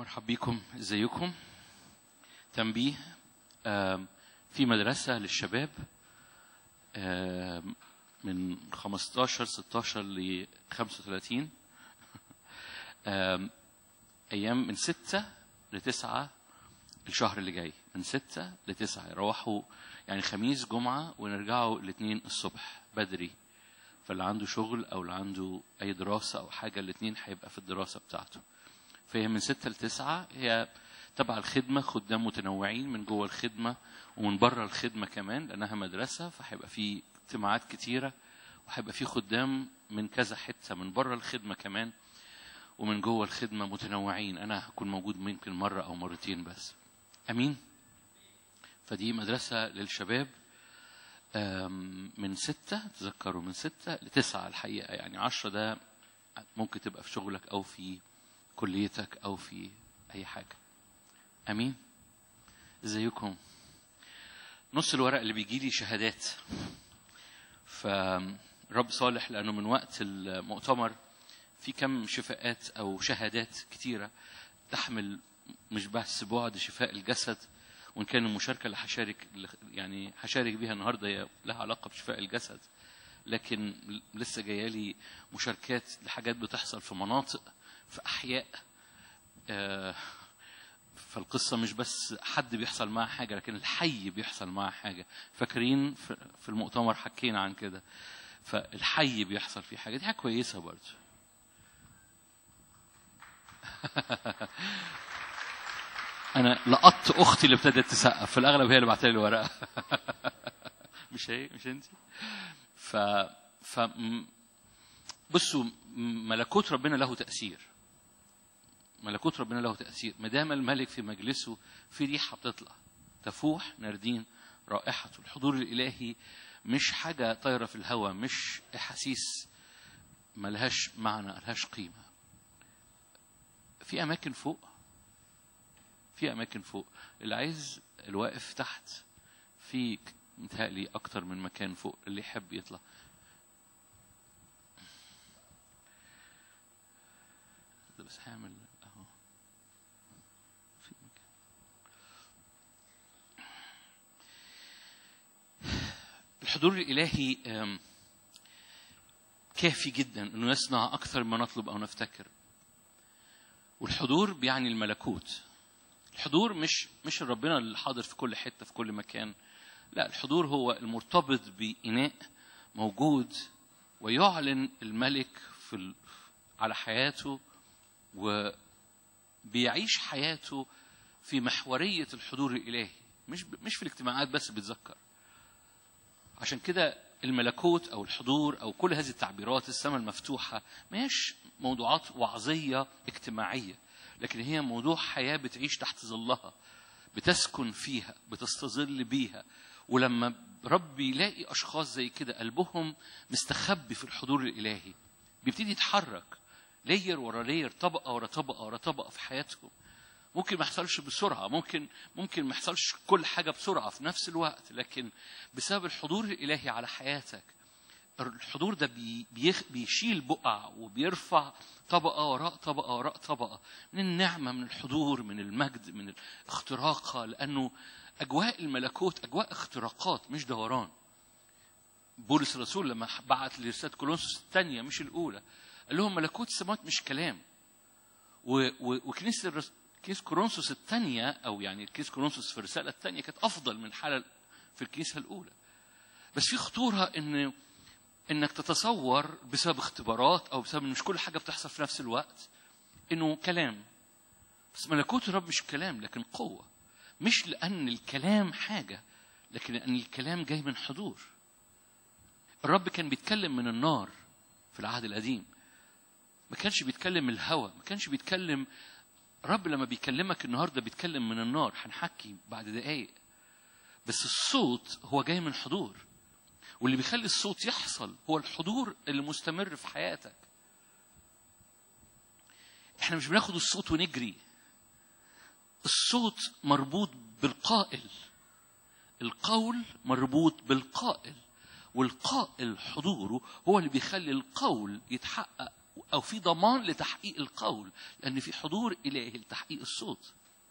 مرحب بكم ازيكم تنبيه آم، في مدرسة للشباب آم، من 15 16 ل 35 آم، أيام من 6 ل 9 الشهر اللي جاي من 6 ل 9 يروحوا يعني خميس جمعة ونرجعوا الاثنين الصبح بدري فاللي عنده شغل أو اللي عنده أي دراسة أو حاجة الاثنين هيبقى في الدراسة بتاعته فهي من ستة لتسعة هي تبع الخدمة خدام متنوعين من جوه الخدمة ومن بره الخدمة كمان لأنها مدرسة فهيبقى في اجتماعات كتيرة وهيبقى في خدام من كذا حتة من بره الخدمة كمان ومن جوه الخدمة متنوعين أنا هكون موجود ممكن مرة أو مرتين بس أمين فدي مدرسة للشباب آم، من ستة تذكروا من ستة لتسعة الحقيقة يعني عشرة ده ممكن تبقى في شغلك أو في كليتك أو في أي حاجة أمين ازيكم نص الورق اللي بيجي لي شهادات فرب صالح لأنه من وقت المؤتمر في كم شفاءات أو شهادات كتيرة تحمل مش بس بعد شفاء الجسد وإن كان المشاركة اللي هشارك يعني هشارك بيها النهاردة هي لها علاقة بشفاء الجسد لكن لسه جايه لي مشاركات لحاجات بتحصل في مناطق في احياء آه، فالقصه مش بس حد بيحصل معاه حاجه لكن الحي بيحصل معاه حاجه فاكرين في في المؤتمر حكينا عن كده فالحي بيحصل فيه حاجه دي حاجه كويسه برضه انا لقطت اختي اللي ابتدت تسقف في الاغلب هي اللي بعتلي الورقه مش هي مش انت ف ف م- بصوا م- ملكوت ربنا له تأثير ملكوت ربنا له تأثير ما دام الملك في مجلسه في ريحة بتطلع تفوح ناردين رائحة الحضور الإلهي مش حاجة طايرة في الهواء مش أحاسيس ملهاش معنى ملهاش قيمة في أماكن فوق في أماكن فوق اللي عايز الواقف تحت في متهيألي أكتر من مكان فوق اللي يحب يطلع ده بس هعمل أهو في مكان الحضور الإلهي آم، كافي جدا انه يصنع اكثر ما نطلب او نفتكر والحضور بيعني الملكوت الحضور مش مش ربنا اللي حاضر في كل حته في كل مكان لا الحضور هو المرتبط بإناء موجود ويعلن الملك في ال... على حياته وبيعيش حياته في محورية الحضور الإلهي مش ب... مش في الاجتماعات بس بيتذكر عشان كده الملكوت أو الحضور أو كل هذه التعبيرات السماء المفتوحة ما هيش موضوعات وعظية اجتماعية لكن هي موضوع حياة بتعيش تحت ظلها بتسكن فيها بتستظل بيها ولما رب يلاقي اشخاص زي كده قلبهم مستخبي في الحضور الالهي بيبتدي يتحرك لير ورا لير طبقه ورا طبقه ورا طبقه في حياتهم ممكن ما يحصلش بسرعه ممكن ممكن ما يحصلش كل حاجه بسرعه في نفس الوقت لكن بسبب الحضور الالهي على حياتك الحضور ده بي بيخ بيشيل بقع وبيرفع طبقة وراء طبقة وراء طبقة من النعمة من الحضور من المجد من الاختراقة لأنه أجواء الملكوت أجواء اختراقات مش دوران بولس الرسول لما بعت لرسالة كولونسوس الثانية مش الأولى قال لهم ملكوت السماوات مش كلام و- و- وكنيسة الرس... كنيسة كورنثوس الثانية أو يعني كنيسة كورنثوس في الرسالة الثانية كانت أفضل من حالة في الكنيسة الأولى بس في خطورة إن انك تتصور بسبب اختبارات او بسبب إن مش كل حاجه بتحصل في نفس الوقت انه كلام بس ملكوت الرب مش كلام لكن قوه مش لان الكلام حاجه لكن لان الكلام جاي من حضور الرب كان بيتكلم من النار في العهد القديم ما كانش بيتكلم من الهوى ما كانش بيتكلم الرب لما بيكلمك النهارده بيتكلم من النار هنحكي بعد دقايق بس الصوت هو جاي من حضور واللي بيخلي الصوت يحصل هو الحضور اللي مستمر في حياتك احنا مش بناخد الصوت ونجري الصوت مربوط بالقائل القول مربوط بالقائل والقائل حضوره هو اللي بيخلي القول يتحقق أو في ضمان لتحقيق القول لأن في حضور إلهي لتحقيق الصوت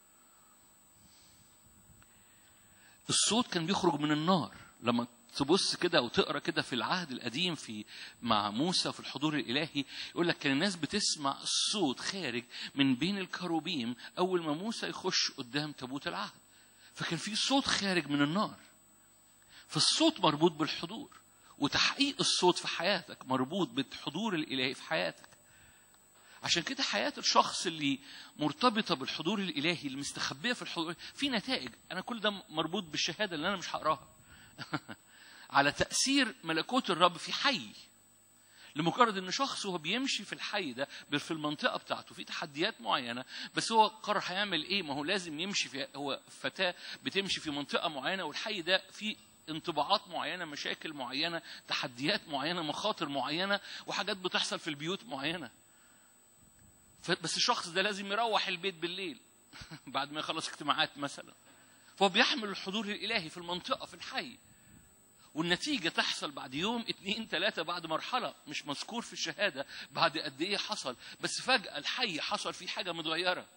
الصوت كان بيخرج من النار لما تبص كده وتقرا كده في العهد القديم في مع موسى في الحضور الالهي يقول لك كان الناس بتسمع الصوت خارج من بين الكروبيم اول ما موسى يخش قدام تابوت العهد فكان في صوت خارج من النار فالصوت مربوط بالحضور وتحقيق الصوت في حياتك مربوط بالحضور الالهي في حياتك عشان كده حياة الشخص اللي مرتبطة بالحضور الإلهي اللي مستخبية في الحضور في نتائج أنا كل ده مربوط بالشهادة اللي أنا مش هقراها على تأثير ملكوت الرب في حي لمجرد ان شخص وهو بيمشي في الحي ده في المنطقه بتاعته في تحديات معينه بس هو قرر هيعمل ايه ما هو لازم يمشي في هو فتاه بتمشي في منطقه معينه والحي ده فيه انطباعات معينه مشاكل معينه تحديات معينه مخاطر معينه وحاجات بتحصل في البيوت معينه بس الشخص ده لازم يروح البيت بالليل بعد ما يخلص اجتماعات مثلا فهو بيحمل الحضور الالهي في المنطقه في الحي والنتيجة تحصل بعد يوم اتنين تلاتة بعد مرحلة مش مذكور في الشهادة بعد قد ايه حصل بس فجأة الحي حصل فيه حاجة متغيرة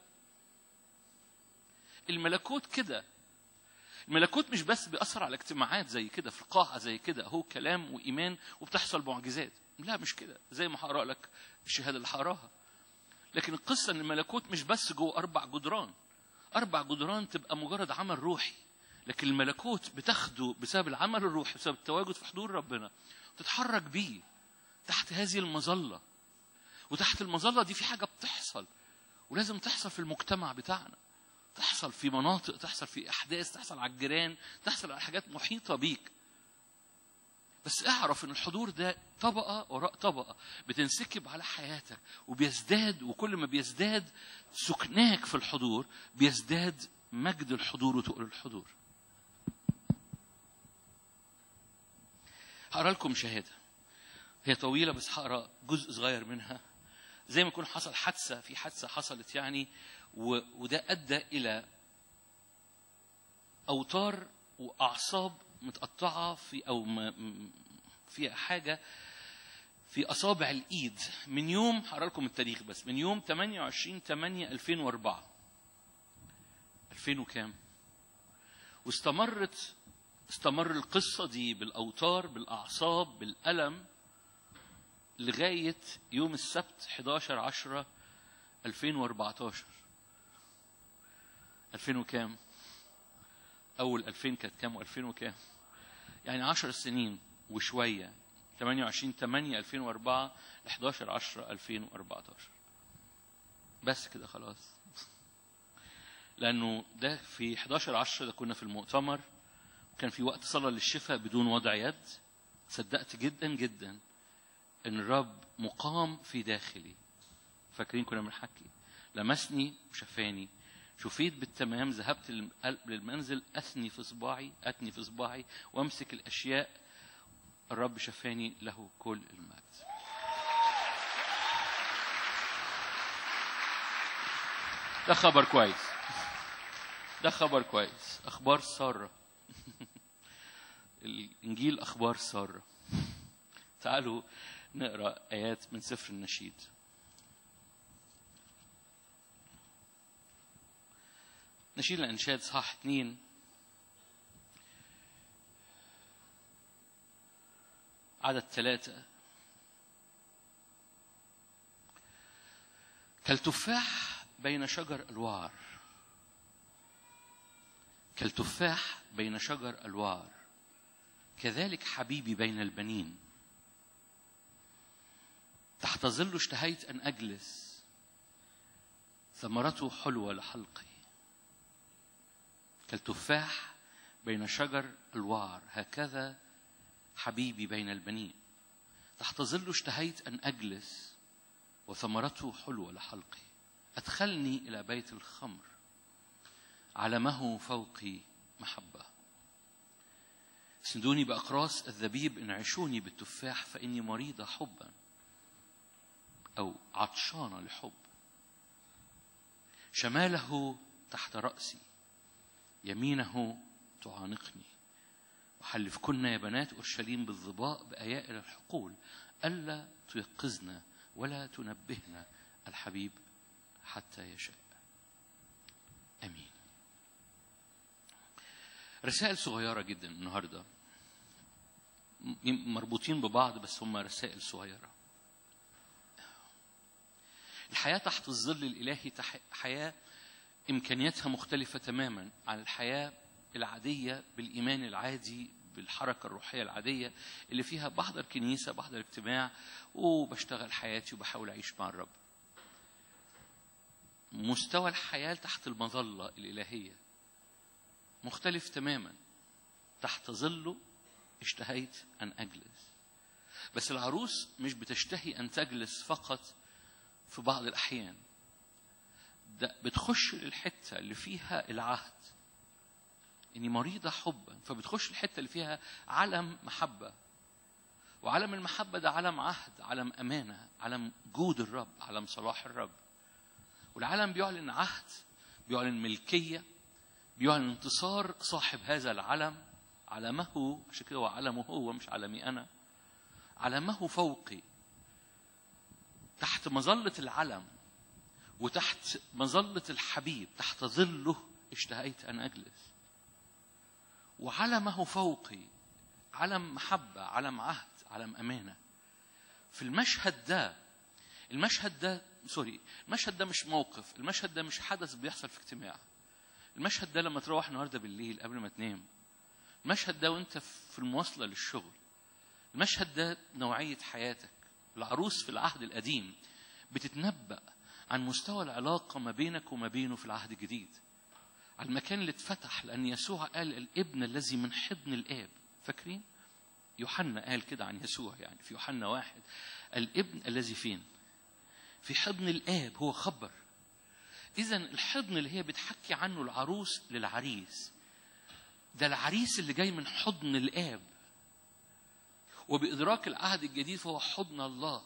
الملكوت كده الملكوت مش بس بيأثر على اجتماعات زي كده في القاعة زي كده هو كلام وإيمان وبتحصل معجزات لا مش كده زي ما هقرأ لك الشهادة اللي هقراها لكن القصة إن الملكوت مش بس جوه أربع جدران أربع جدران تبقى مجرد عمل روحي لكن الملكوت بتاخده بسبب العمل الروحي بسبب التواجد في حضور ربنا تتحرك بيه تحت هذه المظلة وتحت المظلة دي في حاجة بتحصل ولازم تحصل في المجتمع بتاعنا تحصل في مناطق تحصل في أحداث تحصل على الجيران تحصل على حاجات محيطة بيك بس اعرف ان الحضور ده طبقة وراء طبقة بتنسكب على حياتك وبيزداد وكل ما بيزداد سكناك في الحضور بيزداد مجد الحضور وتقل الحضور هقرا لكم شهاده هي طويله بس هقرا جزء صغير منها زي ما يكون حصل حادثه في حادثه حصلت يعني و... وده ادى الى اوتار واعصاب متقطعه في او م... فيها حاجه في اصابع الايد من يوم هقرا لكم التاريخ بس من يوم 28 8 2004 2000 وكام واستمرت استمر القصة دي بالأوتار بالأعصاب بالألم لغاية يوم السبت 11 10 2014 2000 وكام أول 2000 كانت كام و2000 وكام يعني 10 سنين وشوية 28 8 2004 ل 11 10 2014 بس كده خلاص لأنه ده في 11 10 ده كنا في المؤتمر كان في وقت صلاة للشفاء بدون وضع يد صدقت جدا جدا ان الرب مقام في داخلي فاكرين كنا بنحكي لمسني وشفاني شفيت بالتمام ذهبت للمنزل اثني في صباعي اتني في صباعي وامسك الاشياء الرب شفاني له كل المجد ده خبر كويس ده خبر كويس اخبار ساره الإنجيل أخبار سارة تعالوا نقرأ آيات من سفر النشيد نشيد الأنشاد صح اتنين عدد ثلاثة كالتفاح بين شجر الوار كالتفاح بين شجر الوار كذلك حبيبي بين البنين تحت ظل اشتهيت ان اجلس ثمرته حلوه لحلقي كالتفاح بين شجر الوار هكذا حبيبي بين البنين تحت ظل اشتهيت ان اجلس وثمرته حلوه لحلقي ادخلني الى بيت الخمر علمه فوقي محبة سندوني بأقراص الذبيب انعشوني بالتفاح فإني مريضة حبا أو عطشانة لحب شماله تحت رأسي يمينه تعانقني وحلفكن يا بنات أورشليم بالظباء بأيائل الحقول ألا تيقظن ولا تنبهنا الحبيب حتى يشاء امين رسائل صغيره جدا النهارده م- مربوطين ببعض بس هم رسائل صغيره الحياه تحت الظل الالهي تح- حياه امكانياتها مختلفه تماما عن الحياه العاديه بالايمان العادي بالحركه الروحيه العاديه اللي فيها بحضر كنيسه بحضر اجتماع وبشتغل حياتي وبحاول اعيش مع الرب مستوى الحياه تحت المظله الالهيه مختلف تماما تحت ظله اشتهيت ان اجلس بس العروس مش بتشتهي ان تجلس فقط في بعض الاحيان ده بتخش للحته اللي فيها العهد اني مريضه حبا فبتخش الحته اللي فيها علم محبه وعلم المحبه ده علم عهد علم امانه علم جود الرب علم صلاح الرب والعالم بيعلن عهد بيعلن ملكيه بيعلن انتصار صاحب هذا العلم علمه عشان كده هو علمه هو مش علمي انا علمه فوقي تحت مظله العلم وتحت مظله الحبيب تحت ظله اشتهيت ان اجلس وعلمه فوقي علم محبه علم عهد علم امانه في المشهد ده المشهد ده سوري المشهد ده مش موقف المشهد ده مش حدث بيحصل في اجتماع المشهد ده لما تروح النهارده بالليل قبل ما تنام المشهد ده وانت في المواصله للشغل المشهد ده نوعيه حياتك العروس في العهد القديم بتتنبأ عن مستوى العلاقه ما بينك وما بينه في العهد الجديد على المكان اللي اتفتح لان يسوع قال الابن الذي من حضن الاب فاكرين يوحنا قال كده عن يسوع يعني في يوحنا واحد الابن الذي فين في حضن الاب هو خبر اذا الحضن اللي هي بتحكي عنه العروس للعريس ده العريس اللي جاي من حضن الاب وبادراك العهد الجديد فهو حضن الله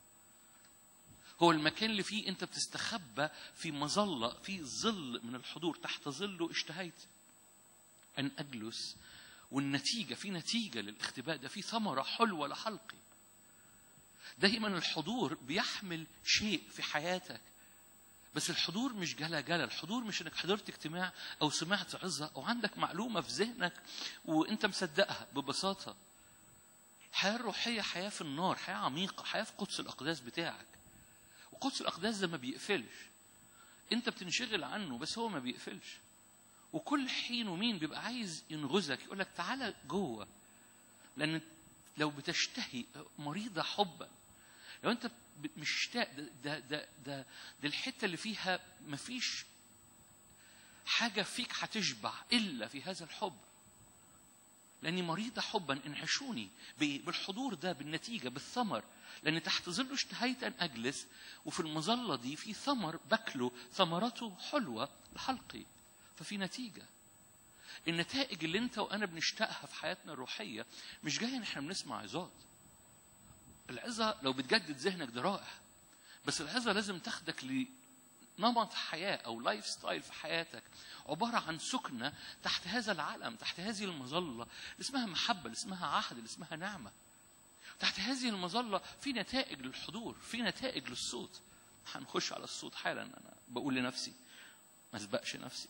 هو المكان اللي فيه انت بتستخبى في مظله في ظل من الحضور تحت ظله اشتهيت ان اجلس والنتيجه في نتيجه للاختباء ده في ثمره حلوه لحلقي دايما الحضور بيحمل شيء في حياتك بس الحضور مش جلا جلا الحضور مش انك حضرت اجتماع او سمعت عظه او عندك معلومه في ذهنك وانت مصدقها ببساطه الحياه الروحيه حياه في النار حياه عميقه حياه في قدس الاقداس بتاعك وقدس الاقداس ده ما بيقفلش انت بتنشغل عنه بس هو ما بيقفلش وكل حين ومين بيبقى عايز ينغزك يقول لك تعالى جوه لان لو بتشتهي مريضه حبا لو انت مشتاق ده ده ده ده, ده الحته اللي فيها مفيش حاجه فيك هتشبع الا في هذا الحب لاني مريضه حبا انعشوني بالحضور ده بالنتيجه بالثمر لان تحت ظله اشتهيت ان اجلس وفي المظله دي في ثمر باكله ثمرته حلوه لحلقي ففي نتيجه النتائج اللي انت وانا بنشتاقها في حياتنا الروحيه مش جايه ان احنا بنسمع عظات العظه لو بتجدد ذهنك ده رائع بس العظه لازم تاخدك لنمط حياه او لايف ستايل في حياتك عباره عن سكنه تحت هذا العالم تحت هذه المظله اللي اسمها محبه اللي اسمها عهد اللي اسمها نعمه تحت هذه المظله في نتائج للحضور في نتائج للصوت هنخش على الصوت حالا انا بقول لنفسي ما اسبقش نفسي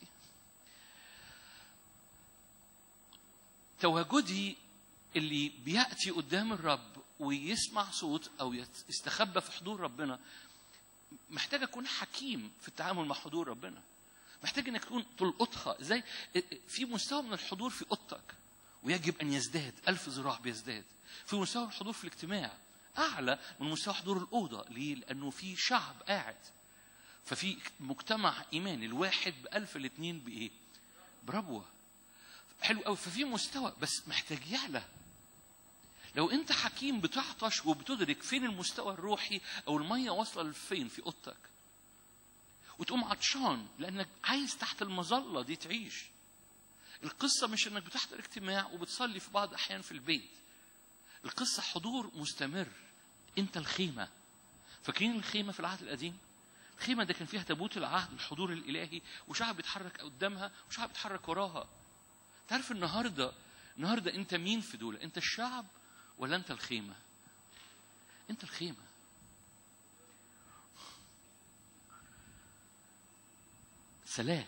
تواجدي اللي بياتي قدام الرب ويسمع صوت او يستخبى في حضور ربنا محتاج اكون حكيم في التعامل مع حضور ربنا محتاج انك تكون تلقطها ازاي في مستوى من الحضور في اوضتك ويجب ان يزداد ألف ذراع بيزداد في مستوى الحضور في الاجتماع اعلى من مستوى حضور الاوضه ليه لانه في شعب قاعد ففي مجتمع ايماني الواحد بألف الاثنين بايه بربوه حلو قوي ففي مستوى بس محتاج يعلى لو انت حكيم بتعطش وبتدرك فين المستوى الروحي او الميه واصله لفين في اوضتك وتقوم عطشان لانك عايز تحت المظله دي تعيش القصه مش انك بتحضر اجتماع وبتصلي في بعض الاحيان في البيت القصه حضور مستمر انت الخيمه فاكرين الخيمه في العهد القديم الخيمه ده كان فيها تابوت العهد الحضور الالهي وشعب بيتحرك قدامها وشعب بيتحرك وراها تعرف النهارده النهارده انت مين في دول انت الشعب ولا انت الخيمه انت الخيمه سلام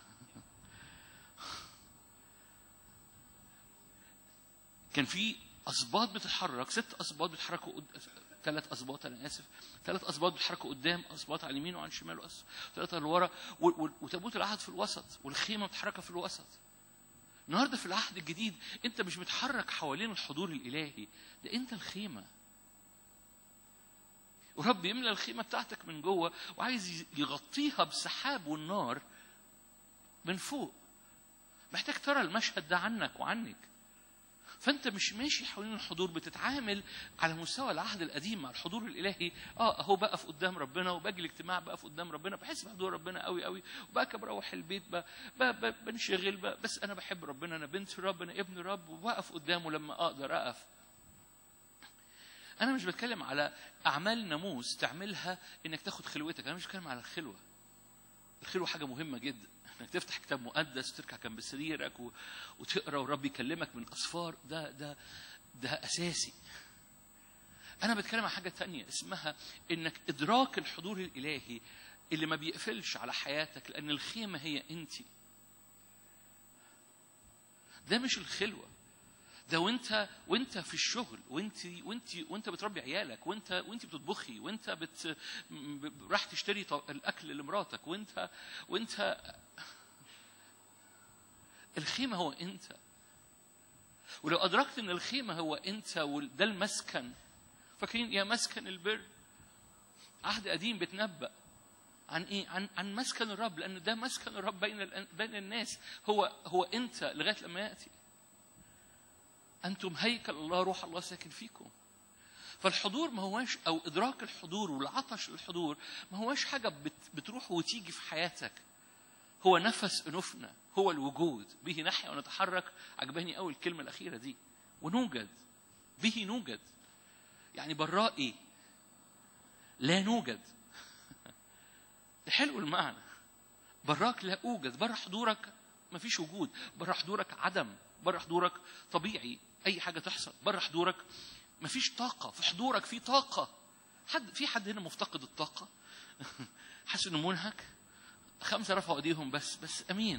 كان في اسباط بتتحرك ست اسباط بيتحركوا قد... ثلاث اسباط انا اسف ثلاث اسباط بيتحركوا قدام اسباط على اليمين وعلى الشمال وثلاثه لورا و... و... وتابوت العهد في الوسط والخيمه متحركه في الوسط النهارده في العهد الجديد انت مش بتحرك حوالين الحضور الالهي ده انت الخيمه ورب يملى الخيمه بتاعتك من جوه وعايز يغطيها بالسحاب والنار من فوق محتاج ترى المشهد ده عنك وعنك فانت مش ماشي حوالين الحضور بتتعامل على مستوى العهد القديم مع الحضور الالهي اه اهو بقف قدام ربنا وباجي الاجتماع بقف قدام ربنا بحس بحضور ربنا قوي قوي وبقى بروح البيت بقى بقى بقى بنشغل بقى بس انا بحب ربنا انا بنت رب انا ابن رب وبقف قدامه لما اقدر اقف انا مش بتكلم على اعمال ناموس تعملها انك تاخد خلوتك انا مش بتكلم على الخلوه الخلوه حاجه مهمه جدا انك تفتح كتاب مقدس وتركع جنب سريرك و... وتقرا ورب يكلمك من اسفار ده ده ده اساسي انا بتكلم عن حاجه تانية اسمها انك ادراك الحضور الالهي اللي ما بيقفلش على حياتك لان الخيمه هي انت ده مش الخلوه ده وانت وانت في الشغل وانت وانت وانت بتربي عيالك وانت وانت بتطبخي وانت بت راح تشتري الاكل لمراتك وانت وانت الخيمه هو انت ولو ادركت ان الخيمه هو انت وده المسكن فاكرين يا مسكن البر عهد قديم بتنبأ عن ايه؟ عن عن مسكن الرب لان ده مسكن الرب بين بين الناس هو هو انت لغايه لما ياتي أنتم هيكل الله روح الله ساكن فيكم فالحضور ما هواش أو إدراك الحضور والعطش للحضور ما هواش حاجة بت بتروح وتيجي في حياتك هو نفس أنوفنا هو الوجود به نحيا ونتحرك عجباني قوي الكلمة الأخيرة دي ونوجد به نوجد يعني برائي لا نوجد ده حلو المعنى براك لا أوجد برا حضورك ما فيش وجود برا حضورك عدم بره حضورك طبيعي اي حاجه تحصل بره حضورك مفيش طاقه في حضورك في طاقه حد في حد هنا مفتقد الطاقه حاسس انه منهك خمسه رفعوا ايديهم بس بس امين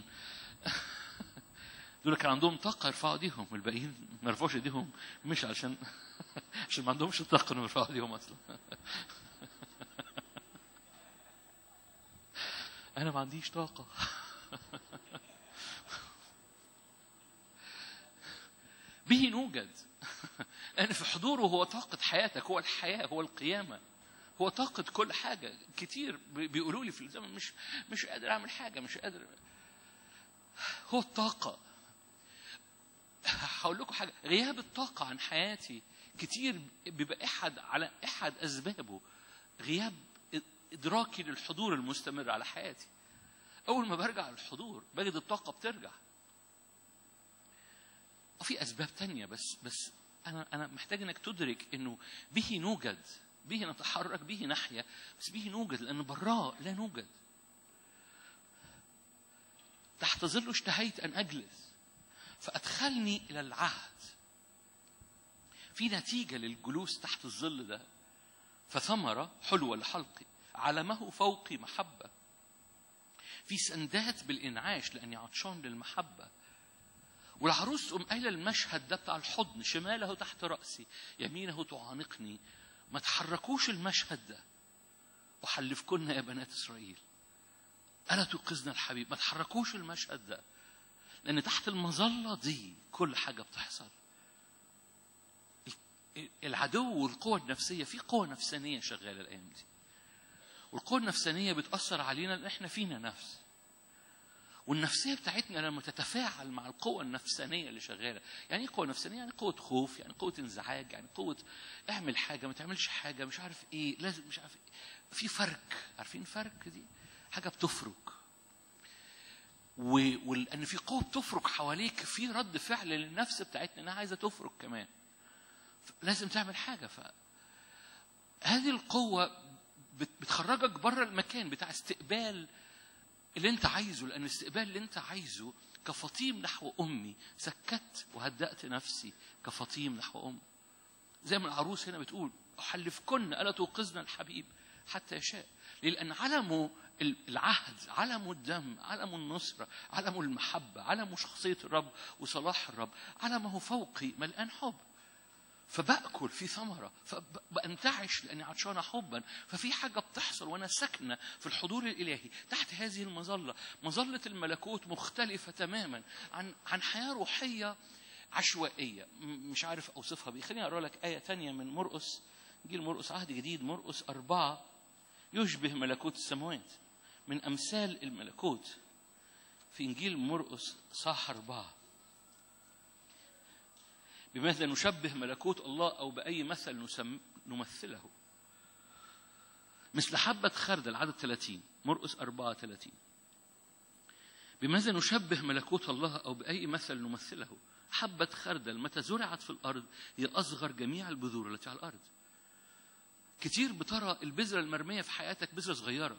دول كان عندهم طاقه يرفعوا ايديهم الباقيين ما رفعوش ايديهم مش عشان عشان ما عندهمش طاقه انهم يرفعوا ايديهم اصلا انا ما عنديش طاقه به نوجد لأن في حضوره هو طاقة حياتك هو الحياة هو القيامة هو طاقة كل حاجة كتير بيقولوا لي في الزمن مش مش قادر أعمل حاجة مش قادر هو الطاقة هقول لكم حاجة غياب الطاقة عن حياتي كتير بيبقى أحد على أحد أسبابه غياب إدراكي للحضور المستمر على حياتي أول ما برجع للحضور بجد الطاقة بترجع وفي اسباب تانية بس بس انا انا محتاج انك تدرك انه به نوجد به نتحرك به نحيا بس به نوجد لان براه لا نوجد تحت ظله اشتهيت ان اجلس فادخلني الى العهد في نتيجة للجلوس تحت الظل ده فثمرة حلوة لحلقي علمه فوقي محبة في سندات بالإنعاش لأني عطشان للمحبة والعروس تقوم قايله المشهد ده بتاع الحضن شماله تحت راسي يمينه تعانقني ما تحركوش المشهد ده احلفكن يا بنات اسرائيل الا توقظنا الحبيب ما تحركوش المشهد ده لان تحت المظله دي كل حاجه بتحصل العدو والقوة النفسية في قوة نفسانية شغالة الأيام دي والقوة النفسانية بتأثر علينا لأن إحنا فينا نفس والنفسيه بتاعتنا لما تتفاعل مع القوه النفسانيه اللي شغاله يعني ايه قوه نفسانيه يعني قوه خوف يعني قوه انزعاج يعني قوه اعمل حاجه ما تعملش حاجه مش عارف ايه لازم مش عارف إيه. في فرق عارفين فرق دي حاجه بتفرك ولان في قوه بتفرك حواليك في رد فعل للنفس بتاعتنا انها عايزه تفرك كمان لازم تعمل حاجه ف هذه القوه بتخرجك بره المكان بتاع استقبال اللي انت عايزه لان الاستقبال اللي انت عايزه كفطيم نحو امي سكت وهدأت نفسي كفطيم نحو امي زي ما العروس هنا بتقول احلفكن الا توقظنا الحبيب حتى يشاء ليه؟ لأن علمه العهد علمه الدم علمه النصرة علمه المحبة علمه شخصية الرب وصلاح الرب علمه فوقي ملآن حب فباكل في ثمره فبنتعش لاني عطشانه حبا ففي حاجه بتحصل وانا ساكنه في الحضور الالهي تحت هذه المظله مظله الملكوت مختلفه تماما عن عن حياه روحيه عشوائيه م- مش عارف اوصفها بيه خليني اقرا لك ايه تانية من مرقس جيل مرقس عهد جديد مرقس أربعة يشبه ملكوت السماوات من أمثال الملكوت في إنجيل مرقس صح أربعة بماذا نشبه ملكوت الله أو بأي مثل نسم نمثله مثل حبة خردل عدد 30 مرقس 4 30 بماذا نشبه ملكوت الله أو بأي مثل نمثله حبة خردل متى زرعت في الأرض هي أصغر جميع البذور التي على الأرض كتير بترى البذرة المرمية في حياتك بذرة صغيرة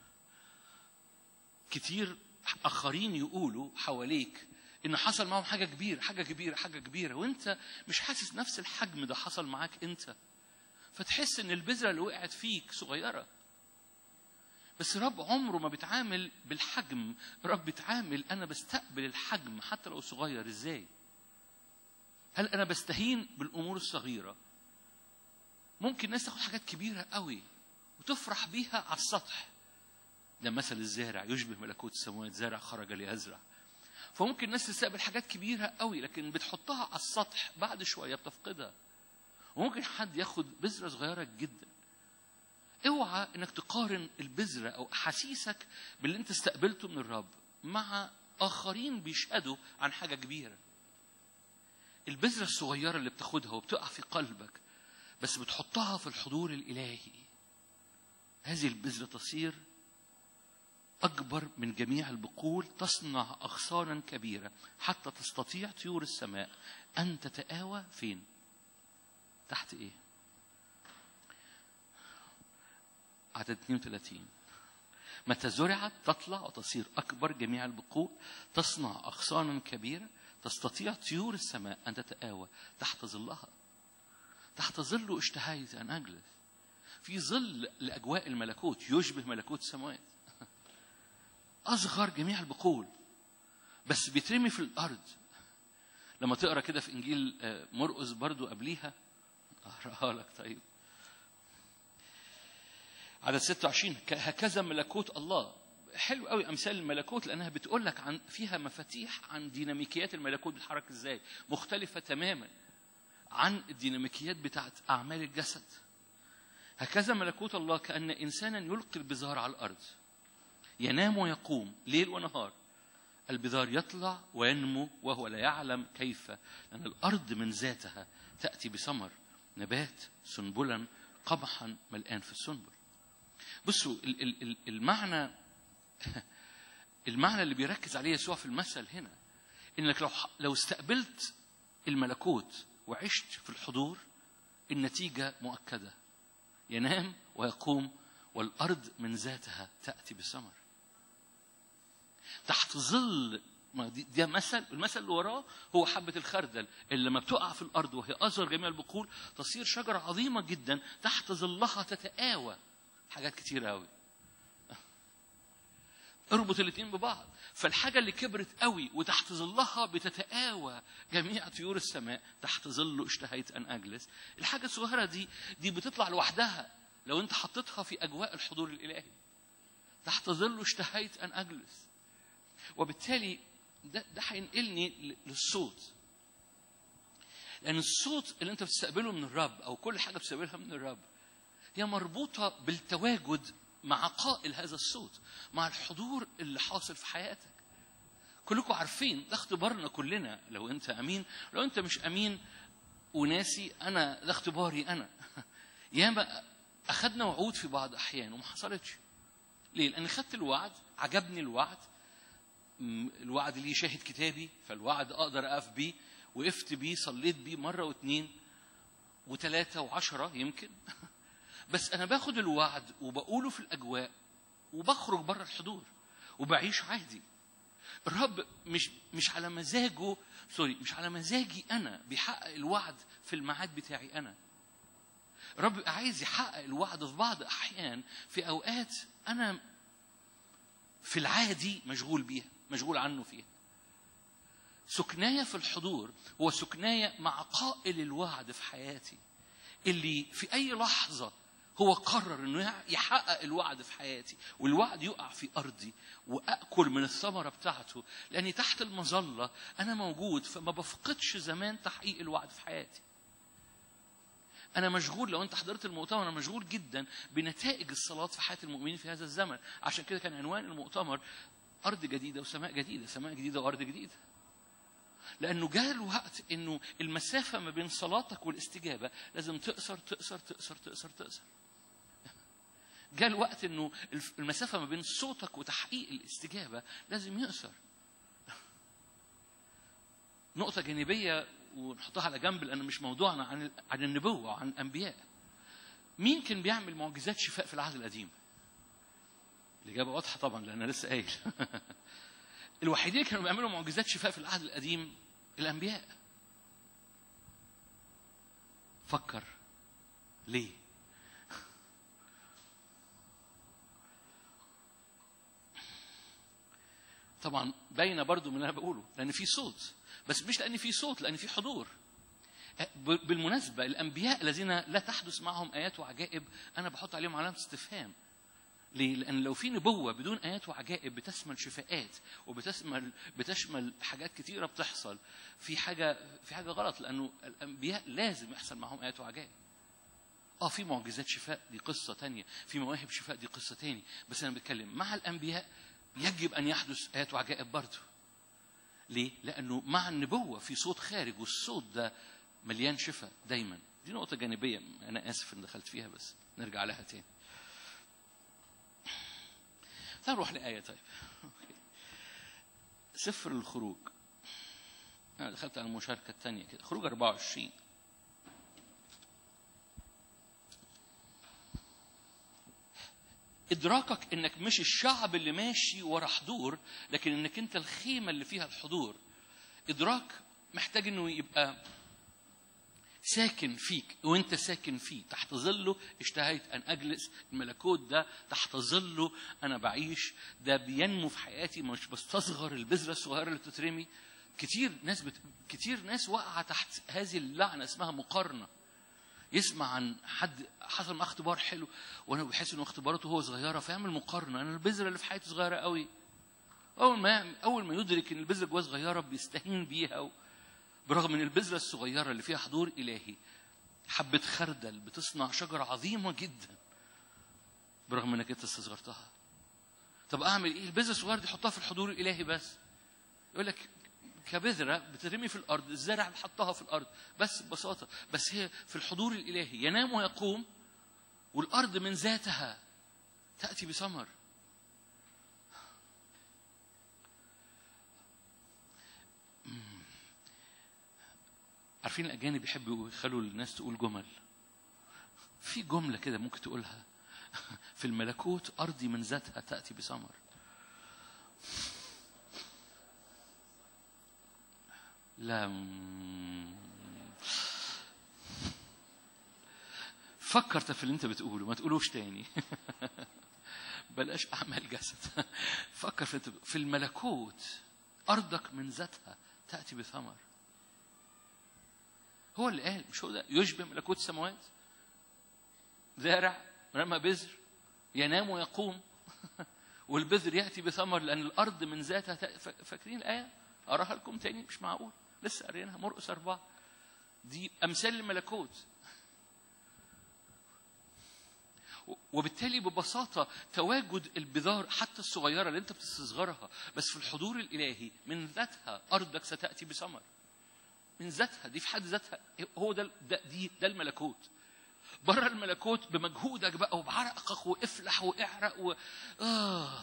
كتير آخرين يقولوا حواليك إن حصل معهم حاجة كبيرة حاجة كبيرة حاجة كبيرة وأنت مش حاسس نفس الحجم ده حصل معاك أنت فتحس إن البذرة اللي وقعت فيك صغيرة بس رب عمره ما بيتعامل بالحجم رب بيتعامل أنا بستقبل الحجم حتى لو صغير إزاي هل أنا بستهين بالأمور الصغيرة ممكن ناس تاخد حاجات كبيرة قوي وتفرح بيها على السطح ده مثل الزارع يشبه ملكوت السماوات زارع خرج ليزرع فممكن الناس تستقبل حاجات كبيرة قوي لكن بتحطها على السطح بعد شوية بتفقدها وممكن حد ياخد بذرة صغيرة جدا اوعى انك تقارن البذرة او احاسيسك باللي انت استقبلته من الرب مع اخرين بيشهدوا عن حاجة كبيرة البذرة الصغيرة اللي بتاخدها وبتقع في قلبك بس بتحطها في الحضور الإلهي هذه البذرة تصير أكبر من جميع البقول تصنع أغصانا كبيرة حتى تستطيع طيور السماء أن تتآوى فين؟ تحت إيه؟ عدد 32 متى زرعت تطلع وتصير أكبر جميع البقول تصنع أغصانا كبيرة تستطيع طيور السماء أن تتآوى تحت ظلها تحت ظله اشتهيت أن أجلس في ظل لأجواء الملكوت يشبه ملكوت السماوات أصغر جميع البقول بس بيترمي في الأرض لما تقرا كده في إنجيل آه، مرقس برضو قبليها أقراها لك طيب عدد 26 ك- هكذا ملكوت الله حلو قوي امثال الملكوت لانها بتقول لك عن فيها مفاتيح عن ديناميكيات الملكوت بتتحرك ازاي مختلفه تماما عن الديناميكيات بتاعت اعمال الجسد هكذا ملكوت الله كان انسانا يلقي البذار على الارض ينام ويقوم ليل ونهار البذار يطلع وينمو وهو لا يعلم كيف لأن الأرض من ذاتها تأتي بثمر نبات سنبلا قمحا ملآن في السنبل بصوا ال- ال- ال- المعنى المعنى اللي بيركز عليه يسوع في المثل هنا انك لو لو استقبلت الملكوت وعشت في الحضور النتيجه مؤكده ينام ويقوم والارض من ذاتها تاتي بثمر تحت ظل ما دي- ده مثل المثل اللي وراه هو حبة الخردل اللي لما بتقع في الأرض وهي أصغر جميع البقول تصير شجرة عظيمة جدا تحت ظلها تتآوى حاجات كتير قوي اربط الاثنين ببعض فالحاجة اللي كبرت قوي وتحت ظلها بتتآوى جميع طيور السماء تحت ظله اشتهيت أن أجلس الحاجة الصغيرة دي دي بتطلع لوحدها لو أنت حطيتها في أجواء الحضور الإلهي تحت ظله اشتهيت أن أجلس وبالتالي ده ده هينقلني ل- للصوت لأن الصوت اللي أنت بتستقبله من الرب أو كل حاجة بتستقبلها من الرب هي مربوطة بالتواجد مع قائل هذا الصوت مع الحضور اللي حاصل في حياتك كلكم عارفين ده اختبارنا كلنا لو انت امين لو انت مش امين وناسي انا ده اختباري انا ياما اخذنا وعود في بعض احيان وما حصلتش ليه لان خدت الوعد عجبني الوعد م- الوعد ليه شاهد كتابي فالوعد اقدر اقف بيه وقفت بيه صليت بيه مره واتنين وثلاثه وعشره يمكن بس انا باخد الوعد وبقوله في الاجواء وبخرج بره الحضور وبعيش عادي الرب مش مش على مزاجه سوري مش على مزاجي انا بيحقق الوعد في الميعاد بتاعي انا الرب بيبقى عايز يحقق الوعد في بعض احيان في اوقات انا في العادي مشغول بيها مشغول عنه فيها سكناية في الحضور هو سكناية مع قائل الوعد في حياتي اللي في أي لحظة هو قرر انه يحقق الوعد في حياتي والوعد يقع في ارضي واكل من الثمره بتاعته لاني تحت المظله انا موجود فما بفقدش زمان تحقيق الوعد في حياتي انا مشغول لو انت حضرت المؤتمر انا مشغول جدا بنتائج الصلاه في حياه المؤمنين في هذا الزمن عشان كده كان عنوان المؤتمر ارض جديده وسماء جديده سماء جديده وارض جديده لانه جاء الوقت انه المسافه ما بين صلاتك والاستجابه لازم تقصر تقصر تقصر تقصر تقصر جاء الوقت انه المسافه ما بين صوتك وتحقيق الاستجابه لازم يقصر نقطه جانبيه ونحطها على جنب لان مش موضوعنا عن عن النبوه وعن الانبياء مين كان بيعمل معجزات شفاء في العهد القديم الاجابه واضحه طبعا لان انا لسه قايل الوحيدين اللي كانوا بيعملوا معجزات شفاء في العهد القديم الانبياء فكر ليه طبعا باينه برضو من اللي انا بقوله لان في صوت بس مش لان في صوت لان في حضور بالمناسبه الانبياء الذين لا تحدث معهم ايات وعجائب انا بحط عليهم علامه استفهام ليه؟ لأن لو في نبوة بدون آيات وعجائب بتشمل شفاءات وبتشمل بتشمل حاجات كتيرة بتحصل في حاجة في حاجة غلط لأنه الأنبياء لازم يحصل معهم آيات وعجائب. اه في معجزات شفاء دي قصة تانية، في مواهب شفاء دي قصة تاني، بس أنا بتكلم مع الأنبياء يجب أن يحدث آيات وعجائب برضه. ليه؟ لأنه مع النبوة في صوت خارج والصوت ده مليان شفاء دايما. دي نقطة جانبية أنا آسف إن دخلت فيها بس نرجع لها تاني. تعال نروح لآية طيب سفر الخروج أنا دخلت على المشاركة الثانية كده خروج 24 إدراكك إنك مش الشعب اللي ماشي ورا حضور لكن إنك أنت الخيمة اللي فيها الحضور إدراك محتاج إنه يبقى ساكن فيك وانت ساكن فيه تحت ظله اشتهيت ان اجلس الملكوت ده تحت ظله انا بعيش ده بينمو في حياتي مش بستصغر البذره الصغيره اللي بتترمي كتير ناس بت... كتير ناس واقعه تحت هذه اللعنه اسمها مقارنه يسمع عن حد حصل معاه اختبار حلو وانا بحس انه اختباراته هو صغيره فيعمل مقارنه انا البذره اللي في حياتي صغيره قوي اول ما اول ما يدرك ان البذره جواه صغيره بيستهين بيها و... برغم ان البذره الصغيره اللي فيها حضور الهي حبه خردل بتصنع شجره عظيمه جدا برغم انك انت استصغرتها طب اعمل ايه البذره الصغيره دي حطها في الحضور الالهي بس يقول لك كبذره بترمي في الارض الزرع بحطها في الارض بس ببساطه بس هي في الحضور الالهي ينام ويقوم والارض من ذاتها تاتي بثمر عارفين الاجانب بيحبوا يخلوا الناس تقول جمل في جمله كده ممكن تقولها في الملكوت ارضي من ذاتها تاتي بثمر لا فكر في اللي انت بتقوله ما تقولوش تاني بلاش اعمال جسد فكر في في الملكوت ارضك من ذاتها تاتي بثمر هو اللي قال مش هو ده يشبه ملكوت السماوات زارع رمى بذر ينام ويقوم والبذر ياتي بثمر لان الارض من ذاتها فاكرين الايه؟ اراها لكم تاني مش معقول لسه قاريينها مرقس اربعه دي امثال الملكوت وبالتالي ببساطة تواجد البذار حتى الصغيرة اللي أنت بتستصغرها بس في الحضور الإلهي من ذاتها أرضك ستأتي بثمر من ذاتها دي في حد ذاتها هو ده ده دي ده الملكوت بره الملكوت بمجهودك بقى وبعرقك وافلح واعرق و آه.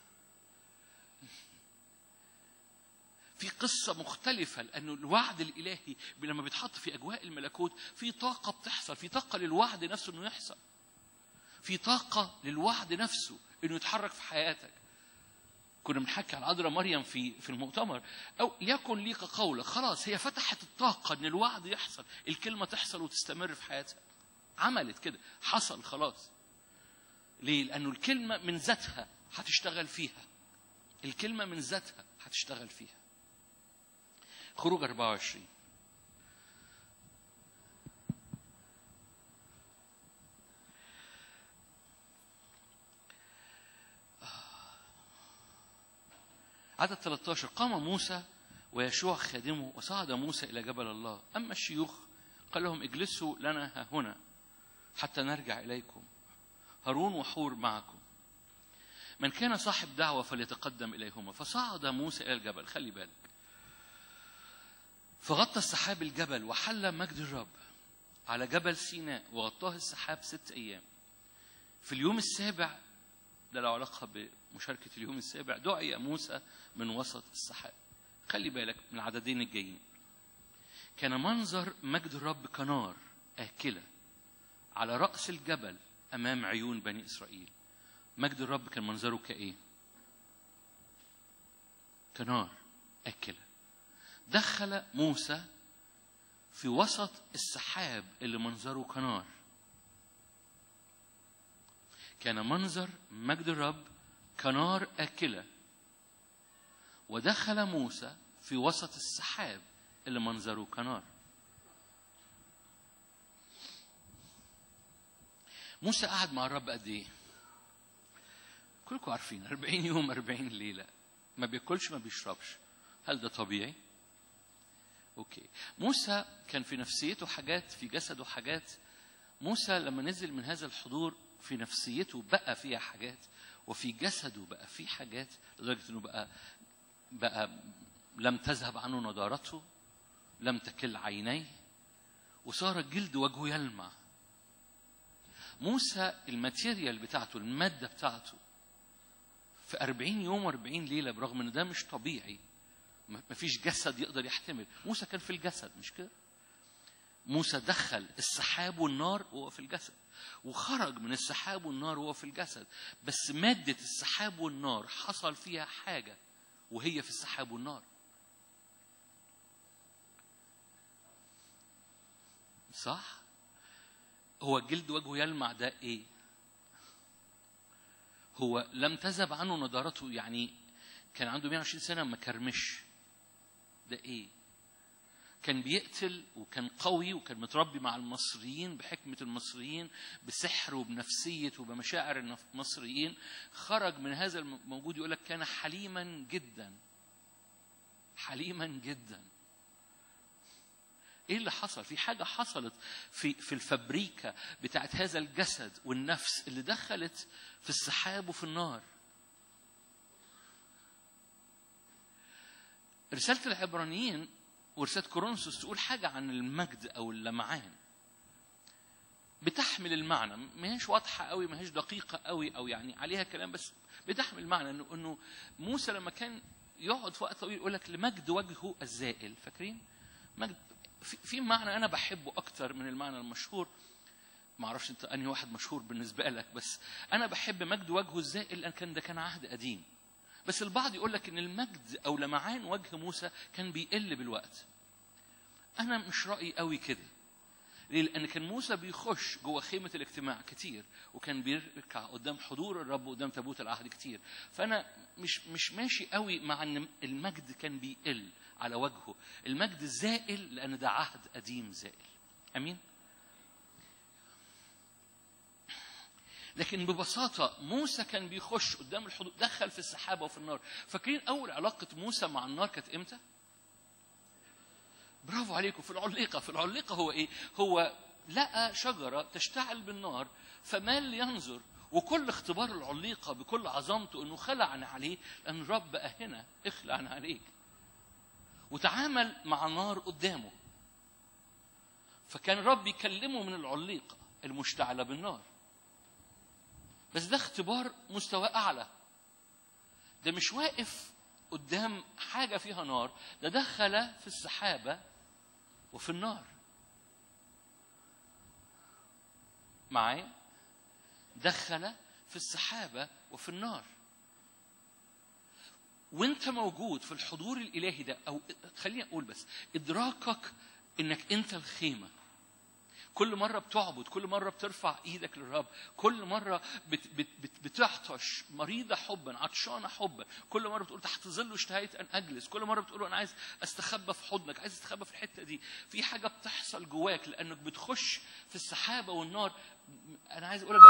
في قصة مختلفة لأنه الوعد الإلهي لما بيتحط في أجواء الملكوت في طاقة بتحصل في طاقة للوعد نفسه إنه يحصل في طاقة للوعد نفسه إنه يتحرك في حياتك كنا بنحكي على عذراء مريم في في المؤتمر او ليكن ليك قولك خلاص هي فتحت الطاقه ان الوعد يحصل الكلمه تحصل وتستمر في حياتها عملت كده حصل خلاص ليه لانه الكلمه من ذاتها هتشتغل فيها الكلمه من ذاتها هتشتغل فيها خروج 24 عدد 13 قام موسى ويشوع خادمه وصعد موسى إلى جبل الله أما الشيوخ قال لهم اجلسوا لنا ها هنا حتى نرجع إليكم هارون وحور معكم من كان صاحب دعوة فليتقدم إليهما فصعد موسى إلى الجبل خلي بالك فغطى السحاب الجبل وحل مجد الرب على جبل سيناء وغطاه السحاب ست أيام في اليوم السابع ده له علاقة بمشاركة اليوم السابع دعي موسى من وسط السحاب خلي بالك من العددين الجايين كان منظر مجد الرب كنار آكلة على رأس الجبل أمام عيون بني إسرائيل مجد الرب كان منظره كإيه كنار آكلة دخل موسى في وسط السحاب اللي منظره كنار كان منظر مجد الرب كنار آكلة ودخل موسى في وسط السحاب اللي منظره كنار موسى قعد مع الرب قد ايه كلكم عارفين 40 يوم 40 ليله ما بياكلش ما بيشربش هل ده طبيعي اوكي موسى كان في نفسيته حاجات في جسده حاجات موسى لما نزل من هذا الحضور في نفسيته بقى فيها حاجات وفي جسده بقى في حاجات لدرجه انه بقى بقى لم تذهب عنه نضارته لم تكل عينيه وصار جلد وجهه يلمع موسى الماتيريال بتاعته المادة بتاعته في أربعين يوم وأربعين ليلة برغم أن ده مش طبيعي مفيش جسد يقدر يحتمل موسى كان في الجسد مش كده موسى دخل السحاب والنار وهو في الجسد وخرج من السحاب والنار وهو في الجسد بس مادة السحاب والنار حصل فيها حاجة وهي في السحاب والنار صح هو جلد وجهه يلمع ده ايه هو لم تذهب عنه نضارته يعني كان عنده 120 سنه ما كرمش ده ايه كان بيقتل وكان قوي وكان متربي مع المصريين بحكمة المصريين بسحر وبنفسية وبمشاعر المصريين خرج من هذا الموجود يقول لك كان حليما جدا حليما جدا ايه اللي حصل في حاجه حصلت في في الفبريكه بتاعت هذا الجسد والنفس اللي دخلت في السحاب وفي النار رساله العبرانيين ورساله كورنثوس تقول حاجه عن المجد او اللمعان بتحمل المعنى ما هيش واضحه قوي ما هيش دقيقه قوي او يعني عليها كلام بس بتحمل المعنى انه انه موسى لما كان يقعد في وقت طويل يقول لك لمجد وجهه الزائل فاكرين مجد في, في معنى انا بحبه اكتر من المعنى المشهور ما اعرفش انت انهي واحد مشهور بالنسبه لك بس انا بحب مجد وجهه الزائل لان كان ده كان عهد قديم بس البعض يقول لك ان المجد او لمعان وجه موسى كان بيقل بالوقت انا مش رايي قوي كده ليه؟ لان كان موسى بيخش جوه خيمه الاجتماع كتير وكان بيركع قدام حضور الرب قدام تابوت العهد كتير فانا مش مش ماشي قوي مع ان المجد كان بيقل على وجهه المجد زائل لأن ده عهد قديم زائل أمين لكن ببساطة موسى كان بيخش قدام الحضور دخل في السحابة وفي النار فاكرين أول علاقة موسى مع النار كانت إمتى؟ برافو عليكم في العليقة في العليقة هو إيه؟ هو لقى شجرة تشتعل بالنار فمال ينظر وكل اختبار العليقة بكل عظمته انه خلع عن عليه لان الرب بقى هنا اخلع عن عليك وتعامل مع النار قدامه فكان الرب يكلمه من العليقة المشتعلة بالنار بس ده اختبار مستوى أعلى ده مش واقف قدام حاجة فيها نار ده دخل في السحابة وفي النار معايا دخل في السحابة وفي النار وانت موجود في الحضور الالهي ده او خليني اقول بس ادراكك انك انت الخيمه كل مرة بتعبد كل مرة بترفع ايدك للرب كل مرة بت بت بت بتعطش مريضة حبا عطشانة حبا كل مرة بتقول تحت ظل اشتهيت ان اجلس كل مرة بتقول انا عايز استخبى في حضنك عايز استخبى في الحتة دي في حاجة بتحصل جواك لانك بتخش في السحابة والنار انا عايز اقول لك